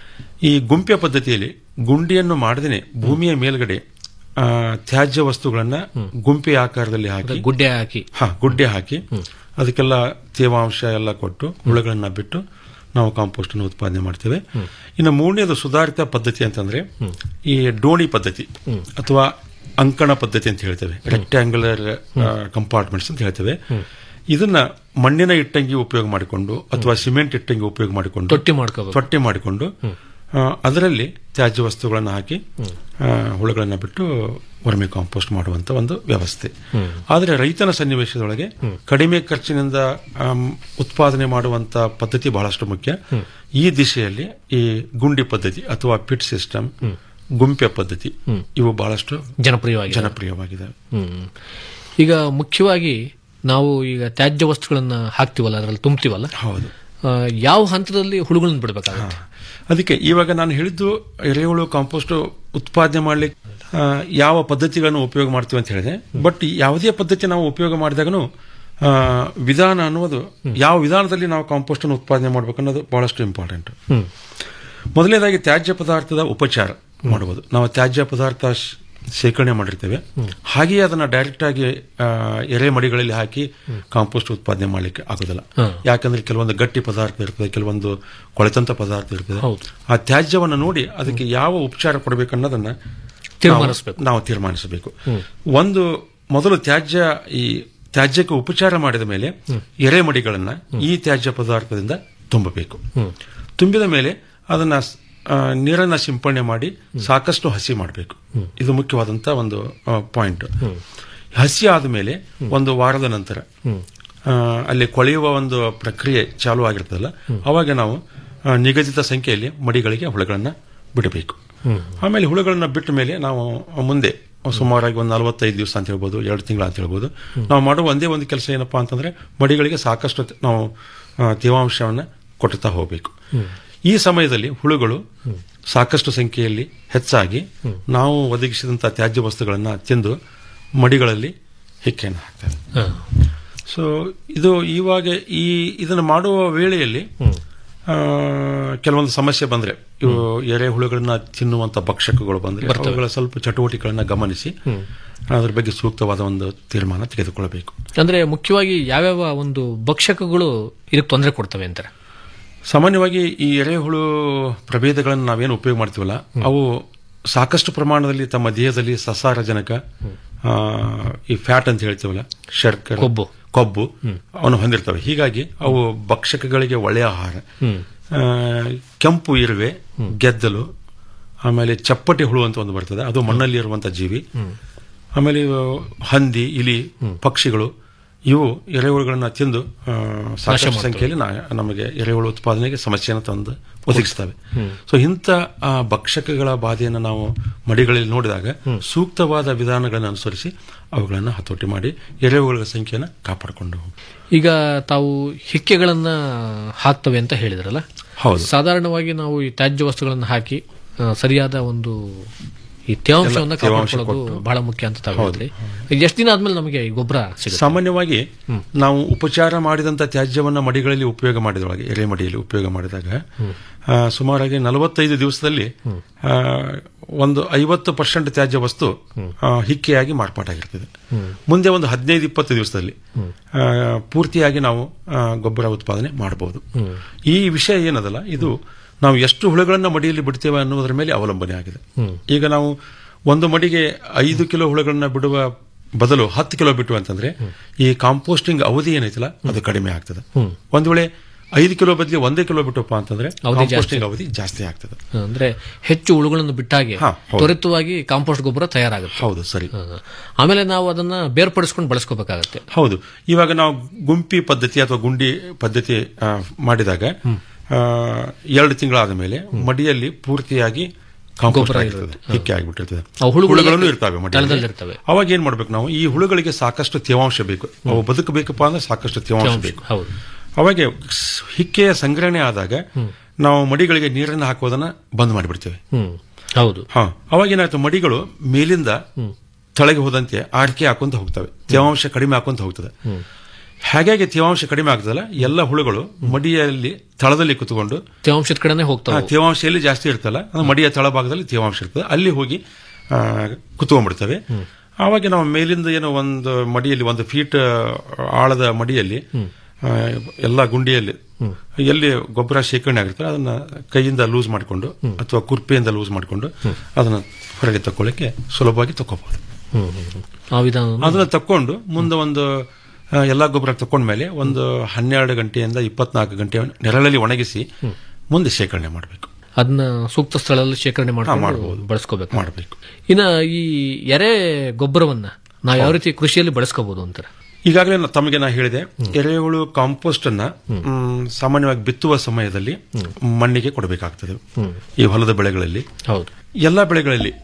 ಈ ಗುಂಪೆ ಪದ್ಧತಿಯಲ್ಲಿ ಗುಂಡಿಯನ್ನು ಮಾಡದೇನೆ ಭೂಮಿಯ ಮೇಲ್ಗಡೆ ಆ, ತ್ಯಾಜ್ಯ ವಸ್ತುಗಳನ್ನ ಗುಂಪೆ ಆಕಾರದಲ್ಲಿ ಹಾಕಿ ಗುಡ್ಡೆ ಹಾಕಿ ಹಾ ಗುಡ್ಡೆ ಹಾಕಿ ಅದಕ್ಕೆಲ್ಲ ತೇವಾಂಶ ಎಲ್ಲ ಕೊಟ್ಟು ಹುಳುಗಳನ್ನ ಬಿಟ್ಟು ನಾವು ಕಾಂಪೋಸ್ಟ್ ಅನ್ನು ಉತ್ಪಾದನೆ ಮಾಡ್ತೇವೆ ಇನ್ನು ಮೂರನೇದು ಸುಧಾರಿತ ಪದ್ಧತಿ ಅಂತಂದ್ರೆ ಈ ಡೋಣಿ ಪದ್ಧತಿ ಅಥವಾ ಅಂಕಣ ಪದ್ಧತಿ ಅಂತ ಹೇಳ್ತೇವೆ ರೆಕ್ಟ್ಯಾಂಗ್ಯುಲರ್ ಕಂಪಾರ್ಟ್ಮೆಂಟ್ಸ್ ಅಂತ ಹೇಳ್ತೇವೆ ಇದನ್ನ ಮಣ್ಣಿನ ಇಟ್ಟಂಗಿ ಉಪಯೋಗ ಮಾಡಿಕೊಂಡು ಅಥವಾ ಸಿಮೆಂಟ್ ಇಟ್ಟಂಗಿ ಉಪಯೋಗ ಮಾಡಿಕೊಂಡು ತೊಟ್ಟಿ ಮಾಡ್ಕೋಬೇಕು ತೊಟ್ಟಿ ಮಾಡಿಕೊಂಡು ಆ, ಅದರಲ್ಲಿ ತ್ಯಾಜ್ಯ ವಸ್ತುಗಳನ್ನು ಹಾಕಿ ಆ, ಹುಳುಗಳನ್ನ ಬಿಟ್ಟು ವರ್ಮಿ ಕಾಂಪೋಸ್ಟ್ ಮಾಡುವಂತ ಒಂದು ವ್ಯವಸ್ಥೆ ಆದರೆ ರೈತನ ಸನ್ನಿವೇಶದೊಳಗೆ ಕಡಿಮೆ ಖರ್ಚಿನಿಂದ ಆಮ್, ಉತ್ಪಾದನೆ ಮಾಡುವಂತ ಪದ್ಧತಿ ಬಹಳಷ್ಟು ಮುಖ್ಯ ಈ ದಿಶೆಯಲ್ಲಿ ಈ ಗುಂಡಿ ಪದ್ಧತಿ ಅಥವಾ ಪಿಟ್ ಸಿಸ್ಟಮ್ ಗುಂಪೆ ಪದ್ಧತಿ ಇವು ಬಹಳಷ್ಟು ಜನಪ್ರಿಯವಾಗಿ ಜನಪ್ರಿಯವಾಗಿದೆ ಹ್ಮ್ ಈಗ ಮುಖ್ಯವಾಗಿ ನಾವು ಈಗ ತ್ಯಾಜ್ಯ ವಸ್ತುಗಳನ್ನ ಹಾಕ್ತಿವಲ್ಲ ಅದರಲ್ಲಿ ತುಂಬ್ತೀವಲ್ಲ ಹೌದು ಆ, ಯಾವ ಹಂತದಲ್ಲಿ ಹುಳುಗಳನ್ನ ಬಿಡಬೇಕಾಗುತ್ತೆ ಅದಕ್ಕೆ ಇವಾಗ ನಾನು ಹೇಳಿದ್ದು ಎರೆಹುಳು ಕಾಂಪೋಸ್ಟ್ ಉತ್ಪಾದನೆ ಮಾಡ್ಲಿಕ್ಕೆ ಆ, ಯಾವ ಪದ್ಧತಿಗಳನ್ನು ಉಪಯೋಗ ಮಾಡ್ತೀವಿ ಅಂತ ಹೇಳಿದೆ ಬಟ್ ಯಾವುದೇ ಪದ್ಧತಿ ನಾವು ಉಪಯೋಗ ಮಾಡಿದಾಗನು ಆ, ವಿಧಾನ ಅನ್ನೋದು ಯಾವ ವಿಧಾನದಲ್ಲಿ ನಾವು ಕಾಂಪೋಸ್ಟ್ ಅನ್ನು ಉತ್ಪಾದನೆ ಮಾಡ್ಬೇಕು ಅನ್ನೋದು ಬಹಳಷ್ಟು ಇಂಪಾರ್ಟೆಂಟ್ ಮೊದಲನೇದಾಗಿ ತ್ಯಾಜ್ಯ ಪದಾರ್ಥದ ಉಪಚಾರ ಮಾಡುವುದು ನಾವು ತ್ಯಾಜ್ಯ ಪದಾರ್ಥ ಶ್- ಶೇಖರಣೆ ಮಾಡಿರ್ತೇವೆ ಹಾಗೆಯೇ ಅದನ್ನ ಡೈರೆಕ್ಟ್ ಆಗಿ ಆ, ಎರೆ ಮಡಿಗಳಲ್ಲಿ ಹಾಕಿ ಕಾಂಪೋಸ್ಟ್ ಉತ್ಪಾದನೆ ಮಾಡ್ಲಿಕ್ಕೆ ಆಗೋದಿಲ್ಲ ಯಾಕಂದ್ರೆ ಕೆಲವೊಂದು ಗಟ್ಟಿ ಪದಾರ್ಥ ಇರ್ತದೆ ಕೆಲವೊಂದು ಕೊಳೆತಂತ ಪದಾರ್ಥ ಇರ್ತದೆ ಆ ತ್ಯಾಜ್ಯವನ್ನು ನೋಡಿ ಅದಕ್ಕೆ ಯಾವ ಉಪಚಾರ ಕೊಡಬೇಕು ಅನ್ನೋದನ್ನ ನಾವು- ತೀರ್ಮಾನಿಸ್ಬೇಕು. ನಾವು ತೀರ್ಮಾನಿಸಬೇಕು ಒಂದು ಮೊದಲು ತ್ಯಾಜ್ಯ ಈ ತ್ಯಾಜ್ಯಕ್ಕೆ ಉಪಚಾರ ಮಾಡಿದ ಮೇಲೆ ಎರೆಮಡಿಗಳನ್ನ ಈ ತ್ಯಾಜ್ಯ ಪದಾರ್ಥದಿಂದ ತುಂಬಬೇಕು ತುಂಬಿದ ಮೇಲೆ ಅದನ್ನ ಸ್- ಆ, ನೀರನ್ನ ಸಿಂಪಡಣೆ ಮಾಡಿ ಸಾಕಷ್ಟು ಹಸಿ ಮಾಡಬೇಕು ಇದು ಮುಖ್ಯವಾದಂತ ಒಂದು ಪಾಯಿಂಟ್ ಹಸಿ ಆದ ಮೇಲೆ ಒಂದು ವಾರದ ನಂತರ ಆ, ಅಲ್ಲಿ ಕೊಳೆಯುವ ಒಂದು ಪ್ರಕ್ರಿಯೆ ಚಾಲು ಆಗಿರ್ತದಲ್ಲ ಅವಾಗ ನಾವು ಆ, ನಿಗದಿತ ಸಂಖ್ಯೆಯಲ್ಲಿ ಮಡಿಗಳಿಗೆ ಹುಳುಗಳನ್ನ ಬಿಡಬೇಕು ಆಮೇಲೆ ಹುಳುಗಳನ್ನ ಬಿಟ್ಟ ಮೇಲೆ ನಾವು ಮುಂದೆ ಸುಮಾರಾಗಿ ಒಂದು ನಲವತ್ತೈದು ದಿವಸ ಅಂತ ಹೇಳ್ಬೋದು ಎರಡು ತಿಂಗಳು ಅಂತ ಹೇಳ್ಬೋದು ನಾವು ಮಾಡುವ ಒಂದೇ ಒಂದು ಕೆಲಸ ಏನಪ್ಪಾ ಅಂತಂದ್ರೆ ಮಡಿಗಳಿಗೆ ಸಾಕಷ್ಟು ತ- ನಾವು ಆ, ತೇವಾಂಶವನ್ನ ಕೊಡ್ತಾ ಹೋಗಬೇಕು ಈ ಸಮಯದಲ್ಲಿ ಹುಳುಗಳು ಸಾಕಷ್ಟು ಸಂಖ್ಯೆಯಲ್ಲಿ ಹೆಚ್ಚಾಗಿ ನಾವು ಒದಗಿಸಿದಂತಹ ತ್ಯಾಜ್ಯ ವಸ್ತುಗಳನ್ನ ತಿಂದು ಮಡಿಗಳಲ್ಲಿ ಹಿಕ್ಕೆಯನ್ನು ಹಾಕ್ತವೆ ಸೊ ಇದು ಇವಾಗ ಈ ಇದನ್ನು ಮಾಡುವ ವೇಳೆಯಲ್ಲಿ ಆ, ಕೆಲವೊಂದು ಸಮಸ್ಯೆ ಬಂದ್ರೆ ಇವು ಎರೆಹುಳುಗಳನ್ನ ತಿನ್ನುವಂತ ಭಕ್ಷಕಗಳು ಬಂದ್ರೆ ಅವುಗಳ ಸ್ವಲ್ಪ ಚಟುವಟಿಕೆಗಳನ್ನ ಗಮನಿಸಿ ಅದ್ರ ಬಗ್ಗೆ ಸೂಕ್ತವಾದ ಒಂದು ತೀರ್ಮಾನ ತೆಗೆದುಕೊಳ್ಳಬೇಕು ಅಂದ್ರೆ ಮುಖ್ಯವಾಗಿ ಯಾವ್ಯಾವ ಒಂದು ಭಕ್ಷಕಗಳು ಇದಕ್ಕೆ ತೊಂದರೆ ಕೊಡ್ತವೆ ಅಂತಾರೆ ಸಾಮಾನ್ಯವಾಗಿ ಈ ಎರೆಹುಳು ಪ್ರಭೇದಗಳನ್ನು ನಾವೇನು ಉಪಯೋಗ ಮಾಡ್ತೀವಲ್ಲ ಅವು ಸಾಕಷ್ಟು ಪ್ರಮಾಣದಲ್ಲಿ ತಮ್ಮ ದೇಹದಲ್ಲಿ ಸಸಾರಜನಕ ಆ, ಈ ಫ್ಯಾಟ್ ಅಂತ ಹೇಳ್ತೀವಲ್ಲ ಶರ್ಕರೆ ಕೊಬ್ಬು. ಕೊಬ್ಬು ಅವನ್ನು ಹೊಂದಿರ್ತವೆ ಹೀಗಾಗಿ ಅವು ಭಕ್ಷಕಗಳಿಗೆ ಒಳ್ಳೆಯ ಆಹಾರ ಆ, ಕೆಂಪು ಇರುವೆ ಗೆದ್ದಲು ಆಮೇಲೆ ಚಪ್ಪಟೆ ಹುಳು ಅಂತ ಒಂದು ಬರ್ತದೆ ಅದು ಮಣ್ಣಲ್ಲಿ ಇರುವಂತ ಜೀವಿ ಆಮೇಲೆ ಇವು ಹಂದಿ ಇಲಿ ಪಕ್ಷಿಗಳು ಇವು ಎರೆಹುಳುಗಳನ್ನ ತಿಂದು ಆ, ಸಾಕಷ್ಟು ಸಂಖ್ಯೆಯಲ್ಲಿ ನಾ- ನಮಗೆ ಎರೆಹುಳು ಉತ್ಪಾದನೆಗೆ ಸಮಸ್ಯೆಯನ್ನು ತಂದು ಒದಗಿಸ್ತವೆ ಸೊ ಇಂಥ ಆ, ಭಕ್ಷಕಗಳ ಬಾಧೆಯನ್ನು ನಾವು ಮಡಿಗಳಲ್ಲಿ ನೋಡಿದಾಗ ಸೂಕ್ತವಾದ ವಿಧಾನಗಳನ್ನು ಅನುಸರಿಸಿ ಅವುಗಳನ್ನು ಹತೋಟಿ ಮಾಡಿ ಎರೆಹುಳುಗಳ ಸಂಖ್ಯೆಯನ್ನು ಕಾಪಾಡಿಕೊಂಡು ಹೋಗ್ಬೇಕು. ಈಗ ತಾವು ಹಿಕ್ಕೆಗಳನ್ನ ಹಾಕ್ತವೆ ಅಂತ ಹೇಳಿದ್ರಲ್ಲ ಹೌದು. ಸಾಧಾರಣವಾಗಿ ನಾವು ಈ ತ್ಯಾಜ್ಯ ವಸ್ತುಗಳನ್ನು ಹಾಕಿ ಆ, ಸರಿಯಾದ ಒಂದು ಈ ತೇವಾಂಶವನ್ನ ಎಲ್ಲ ತೇವಾಂಶ ಕಾಪಾಡಿಕೊಳ್ಳೋದು ಕೊಟ್ಟು. ಬಹಳ ಮುಖ್ಯ ಅಂತ ತಾವು ಹೇಳಿದ್ರಿ ಎಷ್ಟು ದಿನ ಆದ್ಮೇಲೆ ನಮಗೆ ಈ ಗೊಬ್ಬರ ಸಿಗುತ್ತೆ ಸಾಮಾನ್ಯವಾಗಿ ನಾವು ಉಪಚಾರ ಮಾಡಿದಂತ ತ್ಯಾಜ್ಯವನ್ನ ಮಡಿಗಳಲ್ಲಿ ಉಪಯೋಗ ಮಾಡಿದೊಳಗೆ ಎರೆ ಮಡಿಯಲ್ಲಿ ಉಪಯೋಗ ಮಾಡಿದಾಗ ಆ, ಸುಮಾರಾಗಿ ನಲವತ್ತೈದು ದಿವಸದಲ್ಲಿ ಆ, ಒಂದು ಐವತ್ತು ಪರ್ಸೆಂಟ್ ತ್ಯಾಜ್ಯ ವಸ್ತು ಆ, ಹಿಕ್ಕೆಯಾಗಿ ಮಾರ್ಪಾಟಾಗಿರ್ತದೆ ಮುಂದೆ ಒಂದು ಹದಿನೈದು ಇಪ್ಪತ್ತು ದಿವಸದಲ್ಲಿ ಆ, ಪೂರ್ತಿಯಾಗಿ ನಾವು ಆ, ಗೊಬ್ಬರ ಉತ್ಪಾದನೆ ಮಾಡಬಹುದು ಈ ವಿಷಯ ಏನದಲ್ಲ ಇದು ನಾವು ಎಷ್ಟು ಹುಳುಗಳನ್ನ ಮಡಿಯಲ್ಲಿ ಬಿಡ್ತೇವೆ ಅನ್ನೋದ್ರ ಮೇಲೆ ಅವಲಂಬನೆ ಆಗಿದೆ ಈಗ ನಾವು ಒಂದು ಮಡಿಗೆ ಐದು ಕಿಲೋ ಹುಳುಗಳನ್ನ ಬಿಡುವ ಬದಲು ಹತ್ತು ಕಿಲೋ ಬಿಟ್ಟು ಅಂತಂದ್ರೆ ಈ ಕಾಂಪೋಸ್ಟಿಂಗ್ ಅವಧಿ ಏನೈತಲ್ಲ ಅದು ಕಡಿಮೆ ಆಗ್ತದೆ ಒಂದ್ ವೇಳೆ ಐದು ಕಿಲೋ ಬದಲಿ ಒಂದೇ ಕಿಲೋ ಬಿಟ್ಟಪ್ಪ ಅಂತಂದ್ರೆ ಅವಧಿ ಜಾಸ್ತಿ. ಕಾಂಪೋಸ್ಟಿಂಗ್ ಅವಧಿ ಜಾಸ್ತಿ ಆಗ್ತದೆ ಅಂದ್ರೆ ಹೆಚ್ಚು ಹುಳುಗಳನ್ನು ಬಿಟ್ಟಾಗೆ ಹಾ, ಹೌದು. ತ್ವರಿತವಾಗಿ ಕಾಂಪೋಸ್ಟ್ ಗೊಬ್ಬರ ತಯಾರಾಗುತ್ತೆ ಹೌದು ಸರಿ ಹಾ. ಆಮೇಲೆ ನಾವು ಅದನ್ನ ಬೇರ್ಪಡಿಸ್ಕೊಂಡು ಬಳಸ್ಕೋಬೇಕಾಗತ್ತೆ ಹೌದು ಇವಾಗ ನಾವು ಗುಂಪಿ ಪದ್ಧತಿ ಅಥವಾ ಗುಂಡಿ ಪದ್ಧತಿ ಆ, ಮಾಡಿದಾಗ ಆ, ಎರಡು ತಿಂಗಳಾದ ಮೇಲೆ ಮಡಿಯಲ್ಲಿ ಪೂರ್ತಿಯಾಗಿ ಕಾಂಪೋಸ್ಟ್ ಗೊಬ್ಬರ ಆಗಿರ್ತದೆ ಇರುತ್ತೆ. ಹಿಕ್ಕೆ ಆಗಿಬಿಟ್ಟಿರ್ತದೆ ಅವು ಹುಳುಗಳು ಹುಳುಗಳನ್ನು ಇರ್ತವೆ ಮಡಿಯಲ್ಲಿ. ತಳದಲ್ಲಿರ್ತವೆ. ಅವಾಗ ಏನ್ ಮಾಡ್ಬೇಕು ನಾವು ಈ ಹುಳುಗಳಿಗೆ ಸಾಕಷ್ಟು ತೇವಾಂಶ ಬೇಕು ಅವು ಬದುಕಬೇಕಪ್ಪ ಅಂದ್ರೆ ಸಾಕಷ್ಟು ತೇವಾಂಶ ತೇವಾಂಶ, ಬೇಕು ಹೌದು. ಅವಾಗ ಸ್- ಹಿಕ್ಕೆಯ ಸಂಗ್ರಹಣೆ ಆದಾಗ ನಾವು ಮಡಿಗಳಿಗೆ ನೀರನ್ನು ಹಾಕೋದನ್ನ ಬಂದ್ ಮಾಡಿಬಿಡ್ತೇವೆ ಹ್ಮ್ ಹೌದು ಹಾ ಅವಾಗ ಏನಾಯ್ತು ಮಡಿಗಳು ಮೇಲಿಂದ ತಳಗೆ ಹೋದಂತೆ ಆರ್ಕೆ ಹಾಕೊಂತ ಹೋಗ್ತವೆ ತೇವಾಂಶ ಕಡಿಮೆ ಹಾಕೊಂತ ಹೋಗ್ತದೆ ಹಾಗಾಗಿ ತೇವಾಂಶ ಕಡಿಮೆ ಆಗ್ತದಲ್ಲ ಎಲ್ಲ ಹುಳುಗಳು ಮಡಿಯಲ್ಲಿ ತಳದಲ್ಲಿ ಕುತ್ಕೊಂಡು ತೇವಾಂಶದ ಕಡೆನೆ ಆ, ಹೋಗ್ತಾವೆ ತೇವಾಂಶ ಎಲ್ಲಿ ಜಾಸ್ತಿ ಇರ್ತಲ್ಲ ಅದು ಮಡಿಯ ತಳಭಾಗದಲ್ಲಿ ತೇವಾಂಶ ಇರ್ತದೆ ಅಲ್ಲಿ ಹೋಗಿ ಆ, ಕುತ್ಕೊಂಡ್ಬಿಡ್ತವೆ ಆವಾಗ ನಾವು ಮೇಲಿಂದ ಏನೋ ಒಂದು ಮಡಿಯಲ್ಲಿ ಒಂದು ಫೀಟ್ ಆಳದ ಮಡಿಯಲ್ಲಿ ಆ, ಎಲ್ಲ ಗುಂಡಿಯಲ್ಲಿ ಎಲ್ಲಿ ಗೊಬ್ಬರ ಶೇಖರಣೆ ಆಗಿರ್ತದೆ ಅದನ್ನ ಕೈಯಿಂದ ಲೂಸ್ ಮಾಡಿಕೊಂಡು ಅಥವಾ ಕುರ್ಪೆಯಿಂದ ಲೂಸ್ ಮಾಡಿಕೊಂಡು ಅದನ್ನ ಹೊರಗೆ ತಕೊಳ್ಳಿಕ್ಕೆ ಸುಲಭವಾಗಿ ತಕೋಬಹುದು ಹ್ಮ್ ಹ್ಮ್, ಹ್ಮ್. ಆ ವಿಧಾನ ಅದನ್ನ ತಕೊಂಡು ಮುಂದೆ ಒಂದು ಆ, ಎಲ್ಲಾ ಗೊಬ್ಬರ ತಕೊಂಡ್ಮೇಲೆ ಒಂದು ಹನ್ನೆರಡು ಗಂಟೆಯಿಂದ ಇಪ್ಪತ್ನಾಲ್ಕು ಗಂಟೆ ನೆರಳಲ್ಲಿ ಒಣಗಿಸಿ ಮುಂದೆ ಶೇಖರಣೆ ಮಾಡಬೇಕು ಅದನ್ನ ಸೂಕ್ತ ಸ್ಥಳದಲ್ಲಿ ಶೇಖರಣೆ ಮಾಡ್ಬೋದು. ಮಾಡ್ಕೊಂಡು ಬಳಸ್ಕೋಬೇಕು ಮಾಡಬೇಕು ಇನ್ನ ಈ ಎರೆ ಗೊಬ್ಬರವನ್ನ ನಾವು ಯಾವ ರೀತಿ ಕೃಷಿಯಲ್ಲಿ ಬಳಸ್ಕೋಬಹುದು ಅಂತಾರೆ ಈಗಾಗಲೇ ನಾ- ತಮಗೆ ನಾ ಹೇಳಿದೆ ಎರೆಹುಳು ಕಾಂಪೋಸ್ಟ್ ಅನ್ನ ಮ್, ಸಾಮಾನ್ಯವಾಗಿ ಬಿತ್ತುವ ಸಮಯದಲ್ಲಿ ಮಣ್ಣಿಗೆ ಕೊಡಬೇಕಾಗ್ತದೆ ಈ ಹೊಲದ ಬೆಳೆಗಳಲ್ಲಿ ಹೌದು ಎಲ್ಲ ಬೆಳೆಗಳಲ್ಲಿ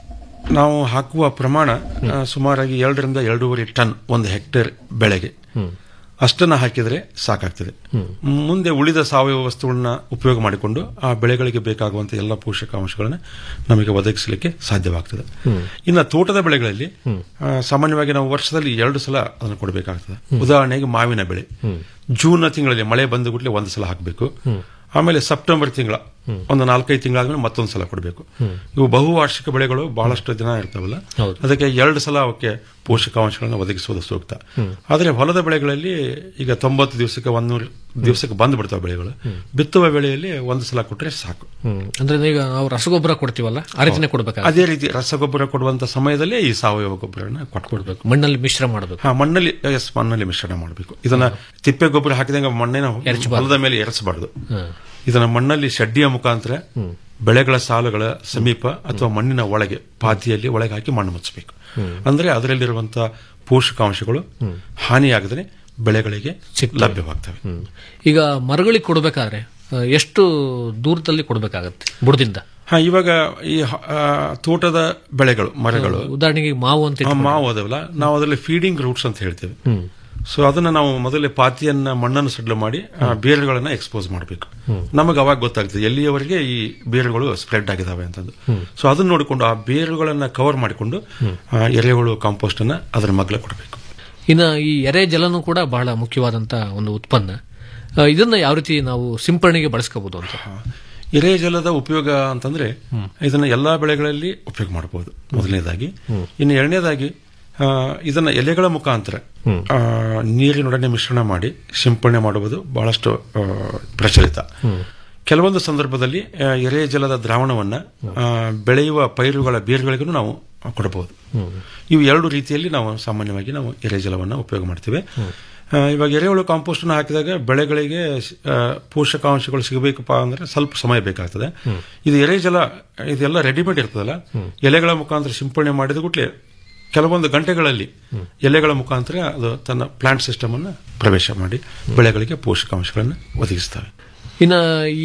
ನಾವು ಹಾಕುವ ಪ್ರಮಾಣ ಆ, ಸುಮಾರಾಗಿ ಎರಡರಿಂದ ಎರಡೂವರೆ ಟನ್ ಒಂದು ಹೆಕ್ಟೇರ್ ಬೆಳೆಗೆ ಅಷ್ಟನ್ನ ಹಾಕಿದ್ರೆ ಸಾಕಾಗ್ತದೆ ಮುಂದೆ ಉಳಿದ ಸಾವಯವ ವಸ್ತುಗಳನ್ನ ಉಪಯೋಗ ಮಾಡಿಕೊಂಡು ಆ ಬೆಳೆಗಳಿಗೆ ಬೇಕಾಗುವಂತ ಎಲ್ಲ ಪೋಷಕಾಂಶಗಳನ್ನ ನಮಗೆ ಒದಗಿಸಲಿಕ್ಕೆ ಸಾಧ್ಯವಾಗ್ತದೆ ಇನ್ನು ತೋಟದ ಬೆಳೆಗಳಲ್ಲಿ ಆ, ಸಾಮಾನ್ಯವಾಗಿ ನಾವು ವರ್ಷದಲ್ಲಿ ಎರಡು ಸಲ ಅದನ್ನು ಕೊಡಬೇಕಾಗ್ತದೆ ಉದಾಹರಣೆಗೆ ಮಾವಿನ ಬೆಳೆ ಜೂನ್ ತಿಂಗಳಲ್ಲಿ ಮಳೆ ಬಂದ ಕೂಡಲೇ ಒಂದು ಸಲ ಹಾಕಬೇಕು ಆಮೇಲೆ ಸೆಪ್ಟೆಂಬರ್ ತಿಂಗಳ ಒಂದು ನಾಲ್ಕೈದು ತಿಂಗಳಾದ್ಮೇಲೆ ಮತ್ತೊಂದು ಸಲ ಕೊಡಬೇಕು ಇವು ಬಹುವಾರ್ಷಿಕ ಬೆಳೆಗಳು ಬಹಳಷ್ಟು ದಿನ ಇರ್ತಾವಲ್ಲ ಹೌದು. ಅದಕ್ಕೆ ಎರಡು ಸಲ ಅವಕ್ಕೆ ಪೋಷಕಾಂಶಗಳನ್ನು ಒದಗಿಸುವುದು ಸೂಕ್ತ ಆದರೆ ಹೊಲದ ಬೆಳೆಗಳಲ್ಲಿ ಈಗ ತೊಂಬತ್ತು ದಿವಸಕ್ಕೆ ಒಂದೂರು ದಿವಸಕ್ಕೆ ಬಂದು ಬಿಡ್ತಾವೆ ಬೆಳೆಗಳು ಬಿತ್ತುವ ಬೆಳೆಯಲ್ಲಿ ಒಂದು ಸಲ ಕೊಟ್ಟರೆ ಸಾಕು ಹ್ಮ್ ಅಂದ್ರೆ ಈಗ ನಾವು ರಸಗೊಬ್ಬರ ಕೊಡ್ತೀವಲ್ಲ ಆ ರೀತಿನೇ ಕೊಡ್ಬೇಕಾಗುತ್ತೆ ಅದೇ ರೀತಿ ರಸಗೊಬ್ಬರ ಕೊಡುವಂತ ಸಮಯದಲ್ಲೇ ಈ ಸಾವಯವ ಗೊಬ್ಬರನ ಕೊಟ್ಕೊಡ್ಬೇಕು ಮಣ್ಣಲ್ಲಿ ಮಿಶ್ರ ಮಾಡಬೇಕು ಹಾ ಮಣ್ಣಲ್ಲಿ ಎಸ್ ಮಣ್ಣಲ್ಲಿ ಮಿಶ್ರಣ ಮಾಡಬೇಕು ಇದನ್ನ ತಿಪ್ಪೆ ಗೊಬ್ಬರ ಹಾಕಿದಂಗ ಮಣ್ಣಿನ ಹೊಲದ ಮೇಲೆ ಎರಚಬಾರ್ದು ಇದನ್ನ ಮಣ್ಣಲ್ಲಿ ಶಡ್ಡಿಯ ಮುಖಾಂತರ ಬೆಳೆಗಳ ಸಾಲುಗಳ ಸಮೀಪ ಅಥವಾ ಮಣ್ಣಿನ ಒಳಗೆ ಪಾತಿಯಲ್ಲಿ ಒಳಗೆ ಹಾಕಿ ಮಣ್ಣು ಮುಚ್ಚಬೇಕು ಅಂದ್ರೆ ಅದರಲ್ಲಿರುವಂತಹ ಪೋಷಕಾಂಶಗಳು ಹಾನಿಯಾಗದೇ ಬೆಳೆಗಳಿಗೆ ಲಭ್ಯವಾಗ್ತವೆ ಈಗ ಮರಗಳಿಗೆ ಕೊಡಬೇಕಾದ್ರೆ ಆ, ಎಷ್ಟು ದೂರದಲ್ಲಿ ಕೊಡಬೇಕಾಗತ್ತೆ ಬುಡದಿಂದ ಹಾ ಇವಾಗ ಈ ಹ- ಆ, ತೋಟದ ಬೆಳೆಗಳು ಮರಗಳು ಉದಾಹರಣೆಗೆ ಈಗ ಮಾವು ಅಂತ ಆ, ಇಟ್ಕೊಳ್ಳಿ. ಮಾವು ಅದವಲ್ಲ ನಾವು ಅದರಲ್ಲಿ ಫೀಡಿಂಗ್ ರೂಟ್ಸ್ ಅಂತ ಹೇಳ್ತೇವೆ ಹ್ಮ್. ಸೊ ಅದನ್ನ ನಾವು ಮೊದಲೇ ಪಾತಿಯನ್ನ ಮಣ್ಣನ್ನು ಸಡ್ಲ ಮಾಡಿ ಆ ಬೇರುಗಳನ್ನ ಎಕ್ಸ್ಪೋಸ್ ಮಾಡಬೇಕು ನಮಗೆ ಅವಾಗ ಗೊತ್ತಾಗ್ತದೆ ಎಲ್ಲಿಯವರೆಗೆ ಈ ಬೇರುಗಳು ಸ್ಪ್ರೆಡ್ ಆಗಿದಾವೆ ಅಂತಂದು ಸೊ ಅದನ್ನ ನೋಡಿಕೊಂಡು ಆ ಬೇರುಗಳನ್ನ ಕವರ್ ಮಾಡಿಕೊಂಡು ಆ, ಎರೆಹುಳು ಕಾಂಪೋಸ್ಟ್ ಅನ್ನ ಅದರ ಮಗ್ಲ ಕೊಡಬೇಕು ಇನ್ನು ಈ ಎರೆ ಜಲನೂ ಕೂಡ ಬಹಳ ಮುಖ್ಯವಾದಂತ ಒಂದು ಉತ್ಪನ್ನ ಆ, ಇದನ್ನ ಯಾವ ರೀತಿ ನಾವು ಸಿಂಪರಣೆಗೆ ಬಳಸ್ಕೋಬಹುದು ಅಂತ ಎರೆ ಜಲದ ಉಪಯೋಗ ಅಂತಂದ್ರೆ ಇದನ್ನ ಎಲ್ಲಾ ಬೆಳೆಗಳಲ್ಲಿ ಉಪಯೋಗ ಮಾಡಬಹುದು ಮೊದಲನೇದಾಗಿ ಇನ್ನು ಎರಡನೇದಾಗಿ ಆ, ಇದನ್ನ ಎಲೆಗಳ ಮುಖಾಂತರ ಆ, ನೀರಿನೊಡನೆ ಮಿಶ್ರಣ ಮಾಡಿ ಸಿಂಪಡಣೆ ಮಾಡುವುದು ಬಹಳಷ್ಟು ಆ, ಪ್ರಚಲಿತ ಕೆಲವೊಂದು ಸಂದರ್ಭದಲ್ಲಿ ಆ, ಎರೆ ಜಲದ ದ್ರಾವಣವನ್ನ ಆ, ಬೆಳೆಯುವ ಪೈರುಗಳ ಬೇರುಗಳಿಗೂ ನಾವು ಕೊಡಬಹುದು ಇವು ಎರಡು ರೀತಿಯಲ್ಲಿ ನಾವು ಸಾಮಾನ್ಯವಾಗಿ ನಾವು ಎರೆ ಜಲವನ್ನು ಉಪಯೋಗ ಮಾಡ್ತೇವೆ ಆ, ಇವಾಗ ಎರೆಹುಳು ಕಾಂಪೋಸ್ಟ್ ಹಾಕಿದಾಗ ಬೆಳೆಗಳಿಗೆ ಆ, ಪೋಷಕಾಂಶಗಳು ಸಿಗಬೇಕಪ್ಪ ಅಂದ್ರೆ ಸ್ವಲ್ಪ ಸಮಯ ಬೇಕಾಗ್ತದೆ ಇದು ಎರೆ ಜಲ ಇದೆಲ್ಲ ರೆಡಿಮೇಡ್ ಇರ್ತದಲ್ಲ ಎಲೆಗಳ ಮುಖಾಂತರ ಸಿಂಪಡಣೆ ಮಾಡಿದ ಕೂಡಲೇ ಕೆಲವೊಂದು ಗಂಟೆಗಳಲ್ಲಿ ಎಲೆಗಳ ಮುಖಾಂತರ ಅದು ತನ್ನ ಪ್ಲಾಂಟ್ ಸಿಸ್ಟಮ್ ಅನ್ನ ಪ್ರವೇಶ ಮಾಡಿ ಬೆಳೆಗಳಿಗೆ ಪೋಷಕಾಂಶಗಳನ್ನು ಒದಗಿಸ್ತವೆ ಇನ್ನು ಈ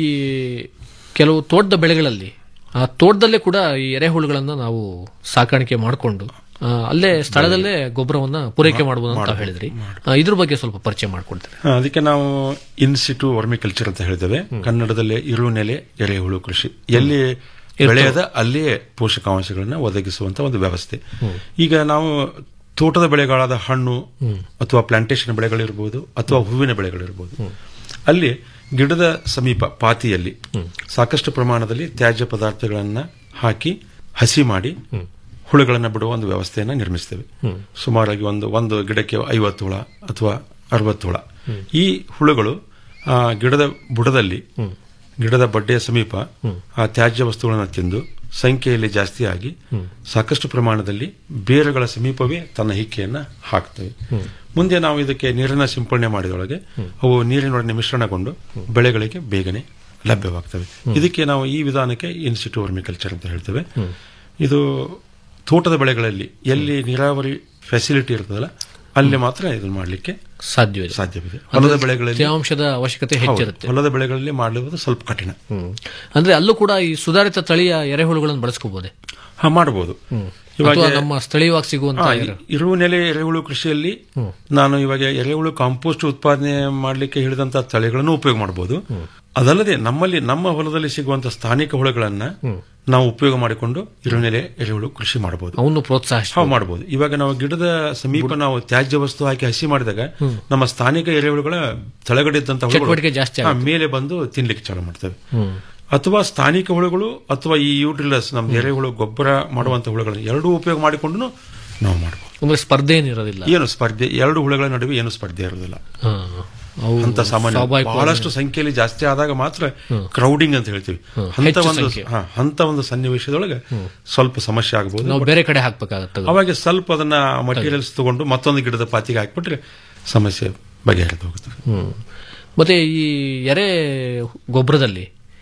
ಕೆಲವು ತೋಟದ ಬೆಳೆಗಳಲ್ಲಿ ಆ ತೋಟದಲ್ಲೇ ಕೂಡ ಈ ಎರೆಹುಳುಗಳನ್ನ ನಾವು ಸಾಕಾಣಿಕೆ ಮಾಡಿಕೊಂಡು ಅಲ್ಲೇ ಸ್ಥಳದಲ್ಲೇ ಗೊಬ್ಬರವನ್ನ ಪೂರೈಕೆ ಮಾಡಬಹುದು ಅಂತ ಹೇಳಿದ್ರಿ ಆ, ಇದ್ರ ಬಗ್ಗೆ ಸ್ವಲ್ಪ ಪರಿಚಯ ಮಾಡ್ಕೊಡ್ತೀರಿ ಆ, ಅದಕ್ಕೆ ನಾವು ಇನ್ಸಿಟು ವರ್ಮಿಕಲ್ಚರ್ ಅಂತ ಹೇಳ್ತೇವೆ ಕನ್ನಡದಲ್ಲಿ ಇರುನೆಲೆ ಎರೆಹುಳು ಕೃಷಿ ಎಲ್ಲಿ ಬೆಳೆಯದ ಅಲ್ಲಿಯೇ ಪೋಷಕಾಂಶಗಳನ್ನು ಒದಗಿಸುವಂತ ಒಂದು ವ್ಯವಸ್ಥೆ ಈಗ ನಾವು ತೋಟದ ಬೆಳೆಗಳಾದ ಹಣ್ಣು ಅಥವಾ ಪ್ಲಾಂಟೇಶನ್ ಬೆಳೆಗಳಿರ್ಬೋದು ಅಥವಾ ಹೂವಿನ ಬೆಳೆಗಳಿರ್ಬೋದು ಅಲ್ಲಿ ಗಿಡದ ಸಮೀಪ ಪಾತಿಯಲ್ಲಿ ಸಾಕಷ್ಟು ಪ್ರಮಾಣದಲ್ಲಿ ತ್ಯಾಜ್ಯ ಪದಾರ್ಥಗಳನ್ನ ಹಾಕಿ ಹಸಿ ಮಾಡಿ ಹುಳುಗಳನ್ನು ಬಿಡುವ ಒಂದು ವ್ಯವಸ್ಥೆಯನ್ನ ನಿರ್ಮಿಸ್ತೇವೆ ಸುಮಾರಾಗಿ ಒಂದು ಒಂದು ಗಿಡಕ್ಕೆ ಐವತ್ತು ಹುಳ ಅಥವಾ ಅರವತ್ತು ಹುಳ ಈ ಹುಳುಗಳು ಆ ಗಿಡದ ಬುಡದಲ್ಲಿ ಗಿಡದ ಬಡ್ಡೆಯ ಸಮೀಪ ಆ ತ್ಯಾಜ್ಯ ವಸ್ತುಗಳನ್ನು ತಿಂದು ಸಂಖ್ಯೆಯಲ್ಲಿ ಜಾಸ್ತಿ ಆಗಿ ಸಾಕಷ್ಟು ಪ್ರಮಾಣದಲ್ಲಿ ಬೇರುಗಳ ಸಮೀಪವೇ ತನ್ನ ಹಿಕ್ಕೆಯನ್ನ ಹಾಕ್ತವೆ ಮುಂದೆ ನಾವು ಇದಕ್ಕೆ ನೀರನ್ನ ಸಿಂಪಡಣೆ ಮಾಡಿದೊಳಗೆ ಅವು ನೀರಿನೊಡನೆ ಮಿಶ್ರಣಗೊಂಡು ಬೆಳೆಗಳಿಗೆ ಬೇಗನೆ ಲಭ್ಯವಾಗ್ತವೆ ಇದಕ್ಕೆ ನಾವು ಈ ವಿಧಾನಕ್ಕೆ ಇನ್ಸ್ಟಿಟ್ಯೂಟ್ ವರ್ಮಿಕಲ್ಚರ್ ಅಂತ ಹೇಳ್ತೇವೆ ಇದು ತೋಟದ ಬೆಳೆಗಳಲ್ಲಿ ಎಲ್ಲಿ ನೀರಾವರಿ ಫೆಸಿಲಿಟಿ ಇರ್ತದಲ್ಲ ಅಲ್ಲಿ ಮಾತ್ರ ಇದನ್ನು ಮಾಡಲಿಕ್ಕೆ ಸಾಧ್ಯವಿದೆ ಸಾಧ್ಯವಿದೆ ಹೊಲದ ಬೆಳೆಗಳಲ್ಲಿ ತೇವಾಂಶದ ಅವಶ್ಯಕತೆ ಹೌದು, ಹೆಚ್ಚಿರುತ್ತೆ ಹೊಲದ ಬೆಳೆಗಳಲ್ಲಿ ಮಾಡುವುದು ಸ್ವಲ್ಪ ಕಠಿಣ ಹ್ಮ್. ಅಂದ್ರೆ ಅಲ್ಲೂ ಕೂಡ ಈ ಸುಧಾರಿತ ತಳಿಯ ಎರೆಹುಳುಗಳನ್ನು ಬಳಸ್ಕೋಬಹುದೇ ಹಾ ಮಾಡಬಹುದು ಇವಾಗ ಅಥವಾ ನಮ್ಮ ಸ್ಥಳೀಯವಾಗಿ ಸಿಗುವಂತ ಹಾ, ಎರೆ- ಇರುವ ನೆಲೆ ಎರೆಹುಳು ಕೃಷಿಯಲ್ಲಿ ನಾನು ಇವಾಗ ಎರೆಹುಳು ಕಾಂಪೋಸ್ಟ್ ಉತ್ಪಾದನೆ ಮಾಡಲಿಕ್ಕೆ ಹೇಳಿದಂತ ತಳಿಗಳನ್ನು ಉಪಯೋಗ ಮಾಡಬಹುದು ಅದಲ್ಲದೆ ನಮ್ಮಲ್ಲಿ ನಮ್ಮ ಹೊಲದಲ್ಲಿ ಸಿಗುವಂತ ಸ್ಥಾನಿಕ ಹುಳುಗಳನ್ನ ನಾವು ಉಪಯೋಗ ಮಾಡಿಕೊಂಡು ಇರುನೆಲೆ ಎರೆಹುಳು ಕೃಷಿ ಮಾಡಬಹುದು ಅವನ್ನು ಪ್ರೋತ್ಸಾಹಿಸ ಹಾವು ಮಾಡಬಹುದು ಇವಾಗ ನಾವು ಗಿಡದ ಸಮೀಪ ನಾವು ತ್ಯಾಜ್ಯ ವಸ್ತು ಹಾಕಿ ಹಸಿ ಮಾಡಿದಾಗ ನಮ್ಮ ಸ್ಥಾನಿಕ ಎರೆಹುಳುಗಳ ತಳಗಡೆ ಇದ್ದಂತ ಹುಳುಗಳು ಚಟುವಟಿಕೆ ಜಾಸ್ತಿ ಹಾ, ಮೇಲೆ ಬಂದು ತಿನ್ಲಿಕ್ಕೆ ಚಾಲು ಮಾಡ್ತವೆ ಅಥವಾ ಸ್ಥಾನಿಕ ಹುಳುಗಳು ಅಥವಾ ಈ ಯೂಟ್ರಿಲಸ್ ನಮ್ಮ ಎರೆಹುಳು ಗೊಬ್ಬರ ಮಾಡುವಂತ ಹುಳುಗಳನ್ನು ಎರಡೂ ಉಪಯೋಗ ಮಾಡಿಕೊಂಡು ನಾವು ಮಾಡಬಹುದು ಅಂದ್ರೆ ಸ್ಪರ್ಧೆ ಏನಿರೋದಿಲ್ಲ ಏನು ಸ್ಪರ್ಧೆ ಎರಡು ಹುಳುಗಳ ನಡುವೆ ಏನು ಸ್ಪರ್ಧೆ ಇರೋದಿಲ್ಲ ಹಾ. ಅವು ಅಂತ ಸಾಮಾನ್ಯ ಸ್ವಾಭಾವಿಕವಾಗಿ- ಬಹಳಷ್ಟು ಸಂಖ್ಯೆಯಲ್ಲಿ ಜಾಸ್ತಿ ಆದಾಗ ಮಾತ್ರ ಕ್ರೌಡಿಂಗ್ ಅಂತ ಹೇಳ್ತೀವಿ ಅಂತ ಹೆಚ್ಚು ಒಂದು ಸಂಖ್ಯೆ. ಹಾ, ಅಂತ ಒಂದು ಸನ್ನಿವೇಶದೊಳಗೆ ಸ್ವಲ್ಪ ಸಮಸ್ಯೆ ಆಗಬಹುದು ನಾವು ಬೇರೆ ಕಡೆ ಹಾಕ್ಬೇಕಾಗತ್ತೆ ಅದು. ಅವಾಗ ಸ್ವಲ್ಪ ಅದನ್ನ ಮಟೀರಿಯಲ್ಸ್ ತಗೊಂಡು ಮತ್ತೊಂದು ಗಿಡದ ಪಾತಿಗೆ ಹಾಕ್ಬಿಟ್ರೆ ಸಮಸ್ಯೆ ಬಗೆಹರಿದು ಹೋಗುತ್ತದೆ ಹ್ಮ್. ಮತ್ತೆ ಈ ಎರೆ ಗೊಬ್ಬರದಲ್ಲಿ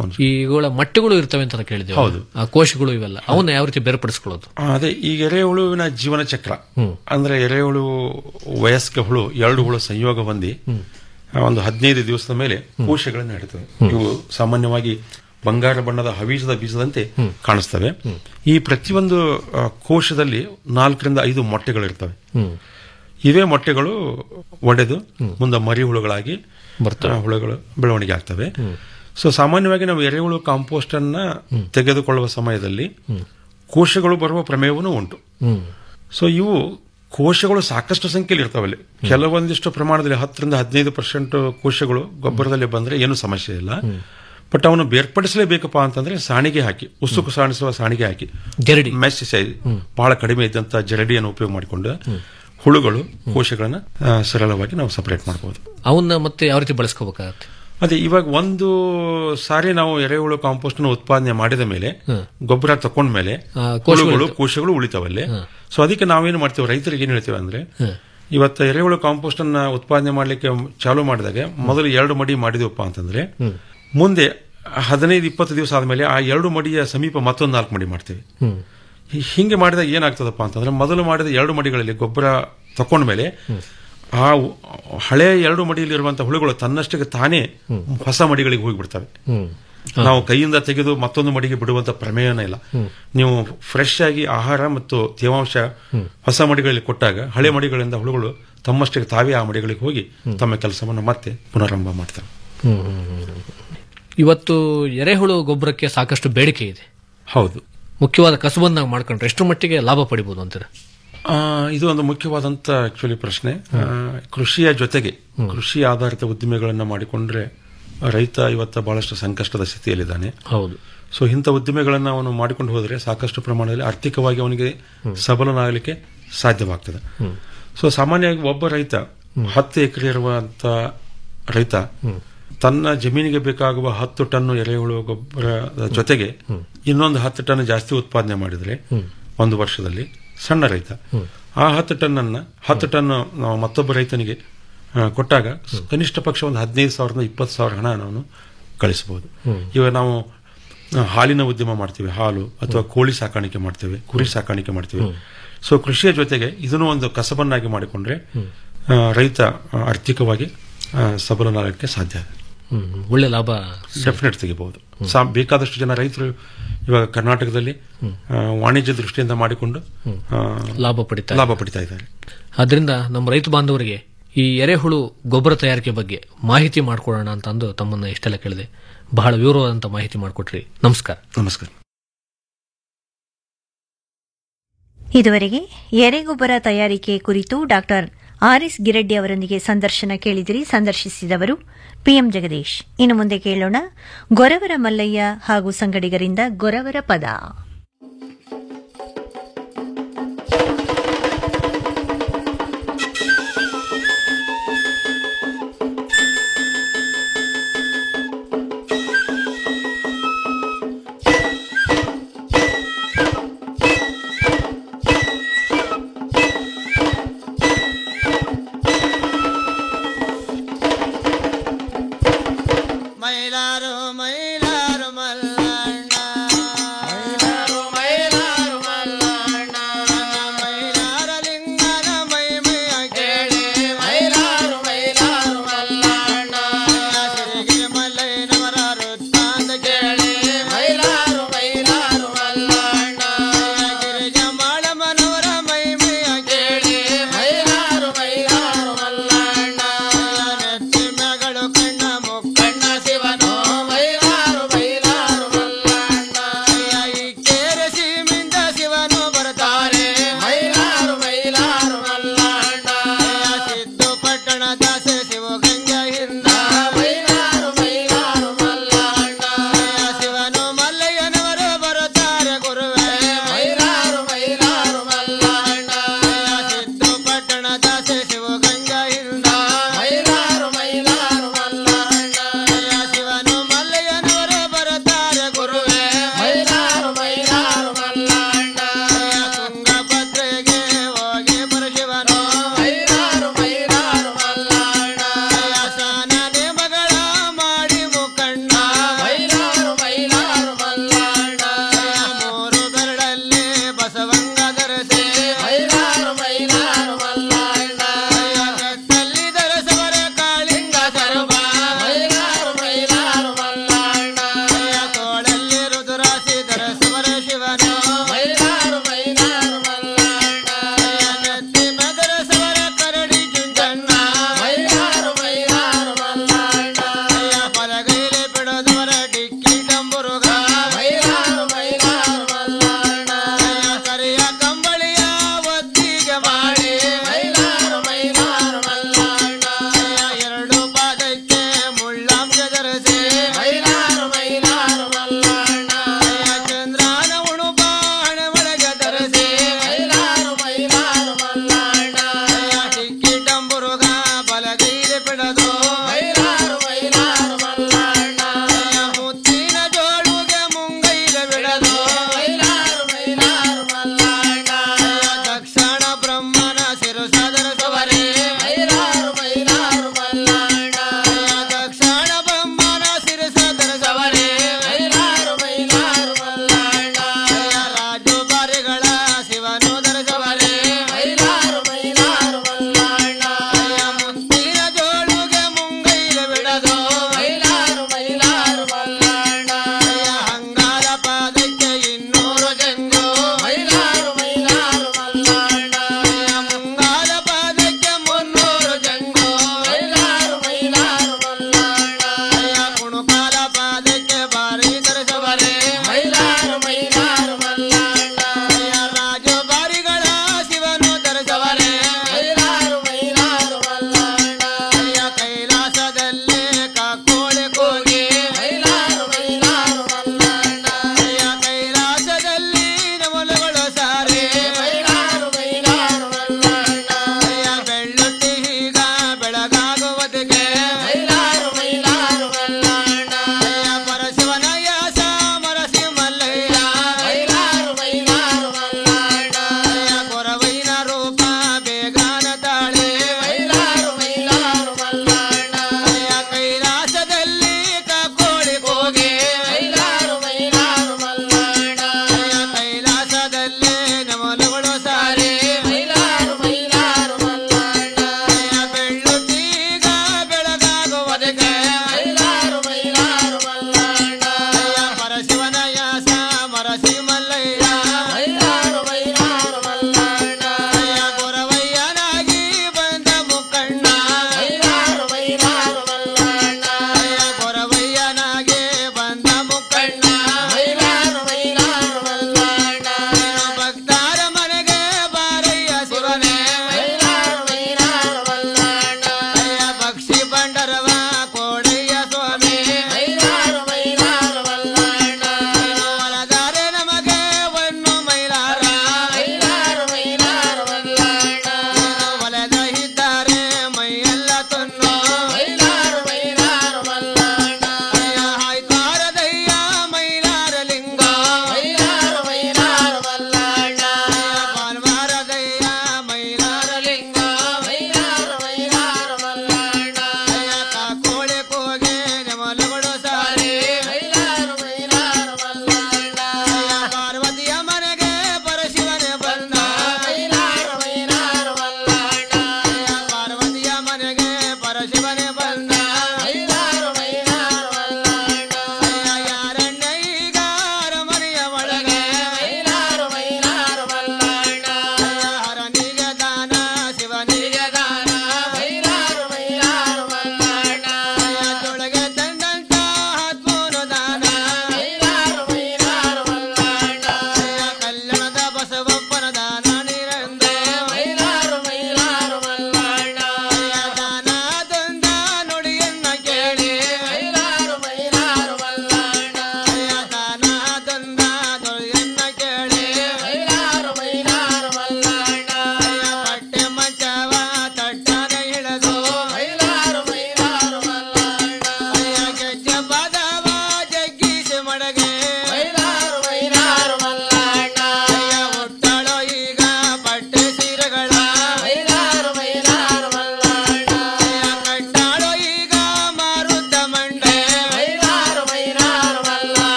ಈಗಳ ಮಟ್ಟೆಗಳು ಇರ್ತವೆ ಅಂತ ಕೇಳಿದ್ದೇವೆ ಹೌದು. ಆ ಕೋಶಗಳು ಇವೆಲ್ಲ ಅವನ್ನ ಯಾವ ರೀತಿ ಬೇರ್ಪಡಿಸ್ಕೊಳ್ಳೋದು ಆ, ಅದೇ ಈಗ ಎರೆಹುಳುವಿನ ಜೀವನ ಚಕ್ರ ಅಂದ್ರೆ ಎರೆಹುಳು ವಯಸ್ಕ ಹುಳು ಎರಡು ಹುಳು ಸಂಯೋಗ ಹೊಂದಿ ಆ, ಒಂದು ಹದಿನೈದು ದಿವಸದ ಮೇಲೆ ಕೋಶಗಳನ್ನು ಇಡ್ತವೆ ಇವು ಸಾಮಾನ್ಯವಾಗಿ ಬಂಗಾರ ಬಣ್ಣದ ಹವೀಜದ ಬೀಜದಂತೆ ಕಾಣಿಸ್ತವೆ ಈ ಪ್ರತಿಯೊಂದು ಆ, ಕೋಶದಲ್ಲಿ ನಾಲ್ಕರಿಂದ ಐದು ಮೊಟ್ಟೆಗಳಿರ್ತವೆ ಇವೇ ಮೊಟ್ಟೆಗಳು ಒಡೆದು ಮುಂದೆ ಮರಿ ಹುಳುಗಳಾಗಿ ಆ, ಹುಳುಗಳು ಬೆಳವಣಿಗೆ ಆಗ್ತವೆ ಸೊ ಸಾಮಾನ್ಯವಾಗಿ ನಾವು ಎರೆಹುಳು ಕಾಂಪೋಸ್ಟ್ ಅನ್ನ ತೆಗೆದುಕೊಳ್ಳುವ ಸಮಯದಲ್ಲಿ ಕೋಶಗಳು ಬರುವ ಪ್ರಮೇಯವೂ ಉಂಟು ಸೊ ಇವು ಕೋಶಗಳು ಸಾಕಷ್ಟು ಸಂಖ್ಯೆಯಲ್ಲಿ ಇರ್ತಾವಲ್ಲಿ ಕೆಲವೊಂದಿಷ್ಟು ಪ್ರಮಾಣದಲ್ಲಿ ಹತ್ತರಿಂದ ಹದಿನೈದು ಪರ್ಸೆಂಟ್ ಕೋಶಗಳು ಗೊಬ್ಬರದಲ್ಲಿ ಬಂದ್ರೆ ಏನು ಸಮಸ್ಯೆ ಇಲ್ಲ ಬಟ್ ಅವನು ಬೇರ್ಪಡಿಸಲೇಬೇಕಪ್ಪ ಅಂತಂದ್ರೆ ಸಾಣಿಗೆ ಹಾಕಿ ಉಸುಕು ಸಾಣಿಸುವ ಸಾಣಿಗೆ ಹಾಕಿ ಜರಡಿ ಮೆಸ್ ಸೈಜ್ ಬಹಳ ಕಡಿಮೆ ಇದ್ದಂತ ಜರಡಿಯನ್ನು ಉಪಯೋಗ ಮಾಡಿಕೊಂಡು ಹುಳುಗಳು ಕೋಶಗಳನ್ನ ಆ, ಸರಳವಾಗಿ ನಾವು ಸಪರೇಟ್ ಮಾಡಬಹುದು ಅವನ್ನ ಮತ್ತೆ ಯಾವ ರೀತಿ ಬಳಸ್ಕೋಬೇಕಾಗತ್ತೆ ಅದೇ ಇವಾಗ ಒಂದು ಸಾರಿ ನಾವು ಎರೆಹುಳು ಕಾಂಪೋಸ್ಟ್ ಉತ್ಪಾದನೆ ಮಾಡಿದ ಮೇಲೆ ಗೊಬ್ಬರ ತಕೊಂಡ ಮೇಲೆ ಆ, ಕೋಶಗಳು ಹುಳುಗಳು ಕೋಶಗಳು ಉಳಿತಾವಲ್ಲೇ ಸೊ ಅದಕ್ಕೆ ನಾವೇನು ಮಾಡ್ತೇವೆ ರೈತರಿಗೆ ಏನ್ ಹೇಳ್ತೇವೆ ಅಂದ್ರೆ ಇವತ್ತು ಎರೆಹುಳು ಕಾಂಪೋಸ್ಟ್ ಅನ್ನ ಉತ್ಪಾದನೆ ಮಾಡ್ಲಿಕ್ಕೆ ಚಾಲು ಮಾಡಿದಾಗ ಮೊದಲು ಎರಡು ಮಡಿ ಮಾಡಿದವಪ್ಪ ಅಂತಂದ್ರೆ ಮುಂದೆ ಹದಿನೈದು ಇಪ್ಪತ್ತು ದಿವಸ ಆದ್ಮೇಲೆ ಆ ಎರಡು ಮಡಿಯ ಸಮೀಪ ಮತ್ತೊಂದು ನಾಲ್ಕು ಮಡಿ ಮಾಡ್ತೇವೆ ಹಿ- ಹಿಂಗೆ ಮಾಡಿದಾಗ ಏನಾಗ್ತದಪ್ಪ ಅಂತಂದ್ರೆ ಮೊದಲು ಮಾಡಿದ ಎರಡು ಮಡಿಗಳಲ್ಲಿ ಗೊಬ್ಬರ ತಕೊಂಡ ಮೇಲೆ ಆ ಉ- ಹಳೆ ಎರಡು ಮಡಿಯಲ್ಲಿರುವಂತಹ ಹುಳುಗಳು ತನ್ನಷ್ಟಕ್ಕೆ ತಾನೇ ಹೊಸ ಮಡಿಗಳಿಗೆ ಹೋಗಿಬಿಡ್ತವೆ ನಾವು ಕೈಯಿಂದ ತೆಗೆದು ಮತ್ತೊಂದು ಮಡಿಗೆ ಬಿಡುವಂತ ಪ್ರಮೇಯನೇ ಇಲ್ಲ ನೀವು ಫ್ರೆಶ್ ಆಗಿ ಆಹಾರ ಮತ್ತು ತೇವಾಂಶ ಹೊಸ ಮಡಿಗಳಲ್ಲಿ ಕೊಟ್ಟಾಗ ಹಳೆ ಮಡಿಗಳಿಂದ ಹುಳುಗಳು ತಮ್ಮಷ್ಟಕ್ಕೆ ತಾವೇ ಆ ಮಡಿಗಳಿಗೆ ಹೋಗಿ ತಮ್ಮ ಕೆಲಸವನ್ನು ಮತ್ತೆ ಪುನರಾರಂಭ ಮಾಡ್ತವೆ ಇವತ್ತು ಎರೆಹುಳು ಗೊಬ್ಬರಕ್ಕೆ ಸಾಕಷ್ಟು ಬೇಡಿಕೆ ಇದೆ ಹೌದು ಮುಖ್ಯವಾದ ಕಸಬನ್ನಾಗಿ ಮಾಡ್ಕೊಂಡ್ರೆ ಎಷ್ಟು ಮಟ್ಟಿಗೆ ಲಾಭ ಪಡಿಬಹುದು ಅಂತೀರ ಆ, ಇದು ಒಂದು ಮುಖ್ಯವಾದಂತ ಆಕ್ಚುಲಿ ಪ್ರಶ್ನೆ ಆ, ಕೃಷಿಯ ಜೊತೆಗೆ ಕೃಷಿ ಆಧಾರಿತ ಉದ್ದಿಮೆಗಳನ್ನ ಮಾಡಿಕೊಂಡ್ರೆ ರೈತ ಇವತ್ತ ಬಹಳಷ್ಟು ಸಂಕಷ್ಟದ ಸ್ಥಿತಿಯಲ್ಲಿದ್ದಾನೆ ಹೌದು ಸೊ ಇಂಥ ಉದ್ದಿಮೆಗಳನ್ನ ಅವನು ಮಾಡಿಕೊಂಡು ಹೋದರೆ ಸಾಕಷ್ಟು ಪ್ರಮಾಣದಲ್ಲಿ ಆರ್ಥಿಕವಾಗಿ ಅವನಿಗೆ ಸಬಲನಾಗಲಿಕ್ಕೆ ಸಾಧ್ಯವಾಗ್ತದೆ ಸೊ ಸಾಮಾನ್ಯವಾಗಿ ಒಬ್ಬ ರೈತ ಹತ್ತು ಎಕರೆ ಇರುವಂತ ರೈತ ತನ್ನ ಜಮೀನಿಗೆ ಬೇಕಾಗುವ ಹತ್ತು ಟನ್ ಎರೆಹುಳು ಗೊಬ್ಬರದ ಜೊತೆಗೆ ಇನ್ನೊಂದು ಹತ್ತು ಟನ್ ಜಾಸ್ತಿ ಉತ್ಪಾದನೆ ಮಾಡಿದ್ರೆ ಒಂದು ವರ್ಷದಲ್ಲಿ ಸಣ್ಣ ರೈತ ಆ ಹತ್ತು ಟನ್ ಅನ್ನ ಹತ್ತು ಟನ್ ನಾವು ಮತ್ತೊಬ್ಬ ರೈತನಿಗೆ ಆ, ಕೊಟ್ಟಾಗ ಕನಿಷ್ಠ ಪಕ್ಷ ಒಂದು ಹದಿನೈದು ಸಾವಿರದ ಇಪ್ಪತ್ತು ಸಾವಿರ ಹಣ ನಾವು ಕಳಿಸಬಹುದು ಇವಾಗ ನಾವು ಆ, ಹಾಲಿನ ಉದ್ಯಮ ಮಾಡ್ತೀವಿ ಹಾಲು ಅಥವಾ ಕೋಳಿ ಸಾಕಾಣಿಕೆ ಮಾಡ್ತೇವೆ ಕುರಿ ಸಾಕಾಣಿಕೆ ಮಾಡ್ತೀವಿ ಸೊ ಕೃಷಿಯ ಜೊತೆಗೆ ಇದನ್ನು ಒಂದು ಕಸಬನ್ನಾಗಿ ಮಾಡಿಕೊಂಡ್ರೆ ಆ, ರೈತ ಆ, ಆರ್ಥಿಕವಾಗಿ ಆ, ಸಬಲನಾಗಲಿಕ್ಕೆ ಸಾಧ್ಯ ಹ್ಮ್. ಒಳ್ಳೆ ಲಾಭ ಡೆಫಿನೆಟ್ ತೆಗಿಬಹುದು ಸಾ- ಬೇಕಾದಷ್ಟು ಜನ ರೈತರು ಇವಾಗ ಕರ್ನಾಟಕದಲ್ಲಿ ಆ, ವಾಣಿಜ್ಯ ದೃಷ್ಟಿಯಿಂದ ಮಾಡಿಕೊಂಡು ಆ, ಲಾಭ ಪಡಿತಾ ಲಾಭ ಪಡಿತಾ ಇದ್ದಾರೆ ಆದ್ರಿಂದ ನಮ್ಮ ರೈತ ಬಾಂಧವರಿಗೆ ಈ ಎರೆಹುಳು ಗೊಬ್ಬರ ತಯಾರಿಕೆ ಬಗ್ಗೆ ಮಾಹಿತಿ ಮಾಡ್ಕೊಳ್ಳೋಣ ಅಂತ ಅಂದು ತಮ್ಮನ್ನ ಇಷ್ಟೆಲ್ಲ ಕೇಳಿದೆ ಬಹಳ ವಿವರವಾದಂತ ಮಾಹಿತಿ ಮಾಡಿಕೊಟ್ರಿ ನಮಸ್ಕಾರ ನಮಸ್ಕಾರ ಇದುವರೆಗೆ ಎರೆಗೊಬ್ಬರ ತಯಾರಿಕೆ ಕುರಿತು ಡಾಕ್ಟರ್ ಆರ್ ಎಸ್ ಗಿರಡ್ಡಿ ಅವರೊಂದಿಗೆ ಸಂದರ್ಶನ ಕೇಳಿದಿರಿ ಸಂದರ್ಶಿಸಿದವರು ಪಿಎಂ ಜಗದೀಶ್ ಇನ್ನು ಮುಂದೆ ಕೇಳೋಣ ಗೊರವರ ಮಲ್ಲಯ್ಯ ಹಾಗೂ ಸಂಗಡಿಗರಿಂದ ಗೊರವರ ಪದ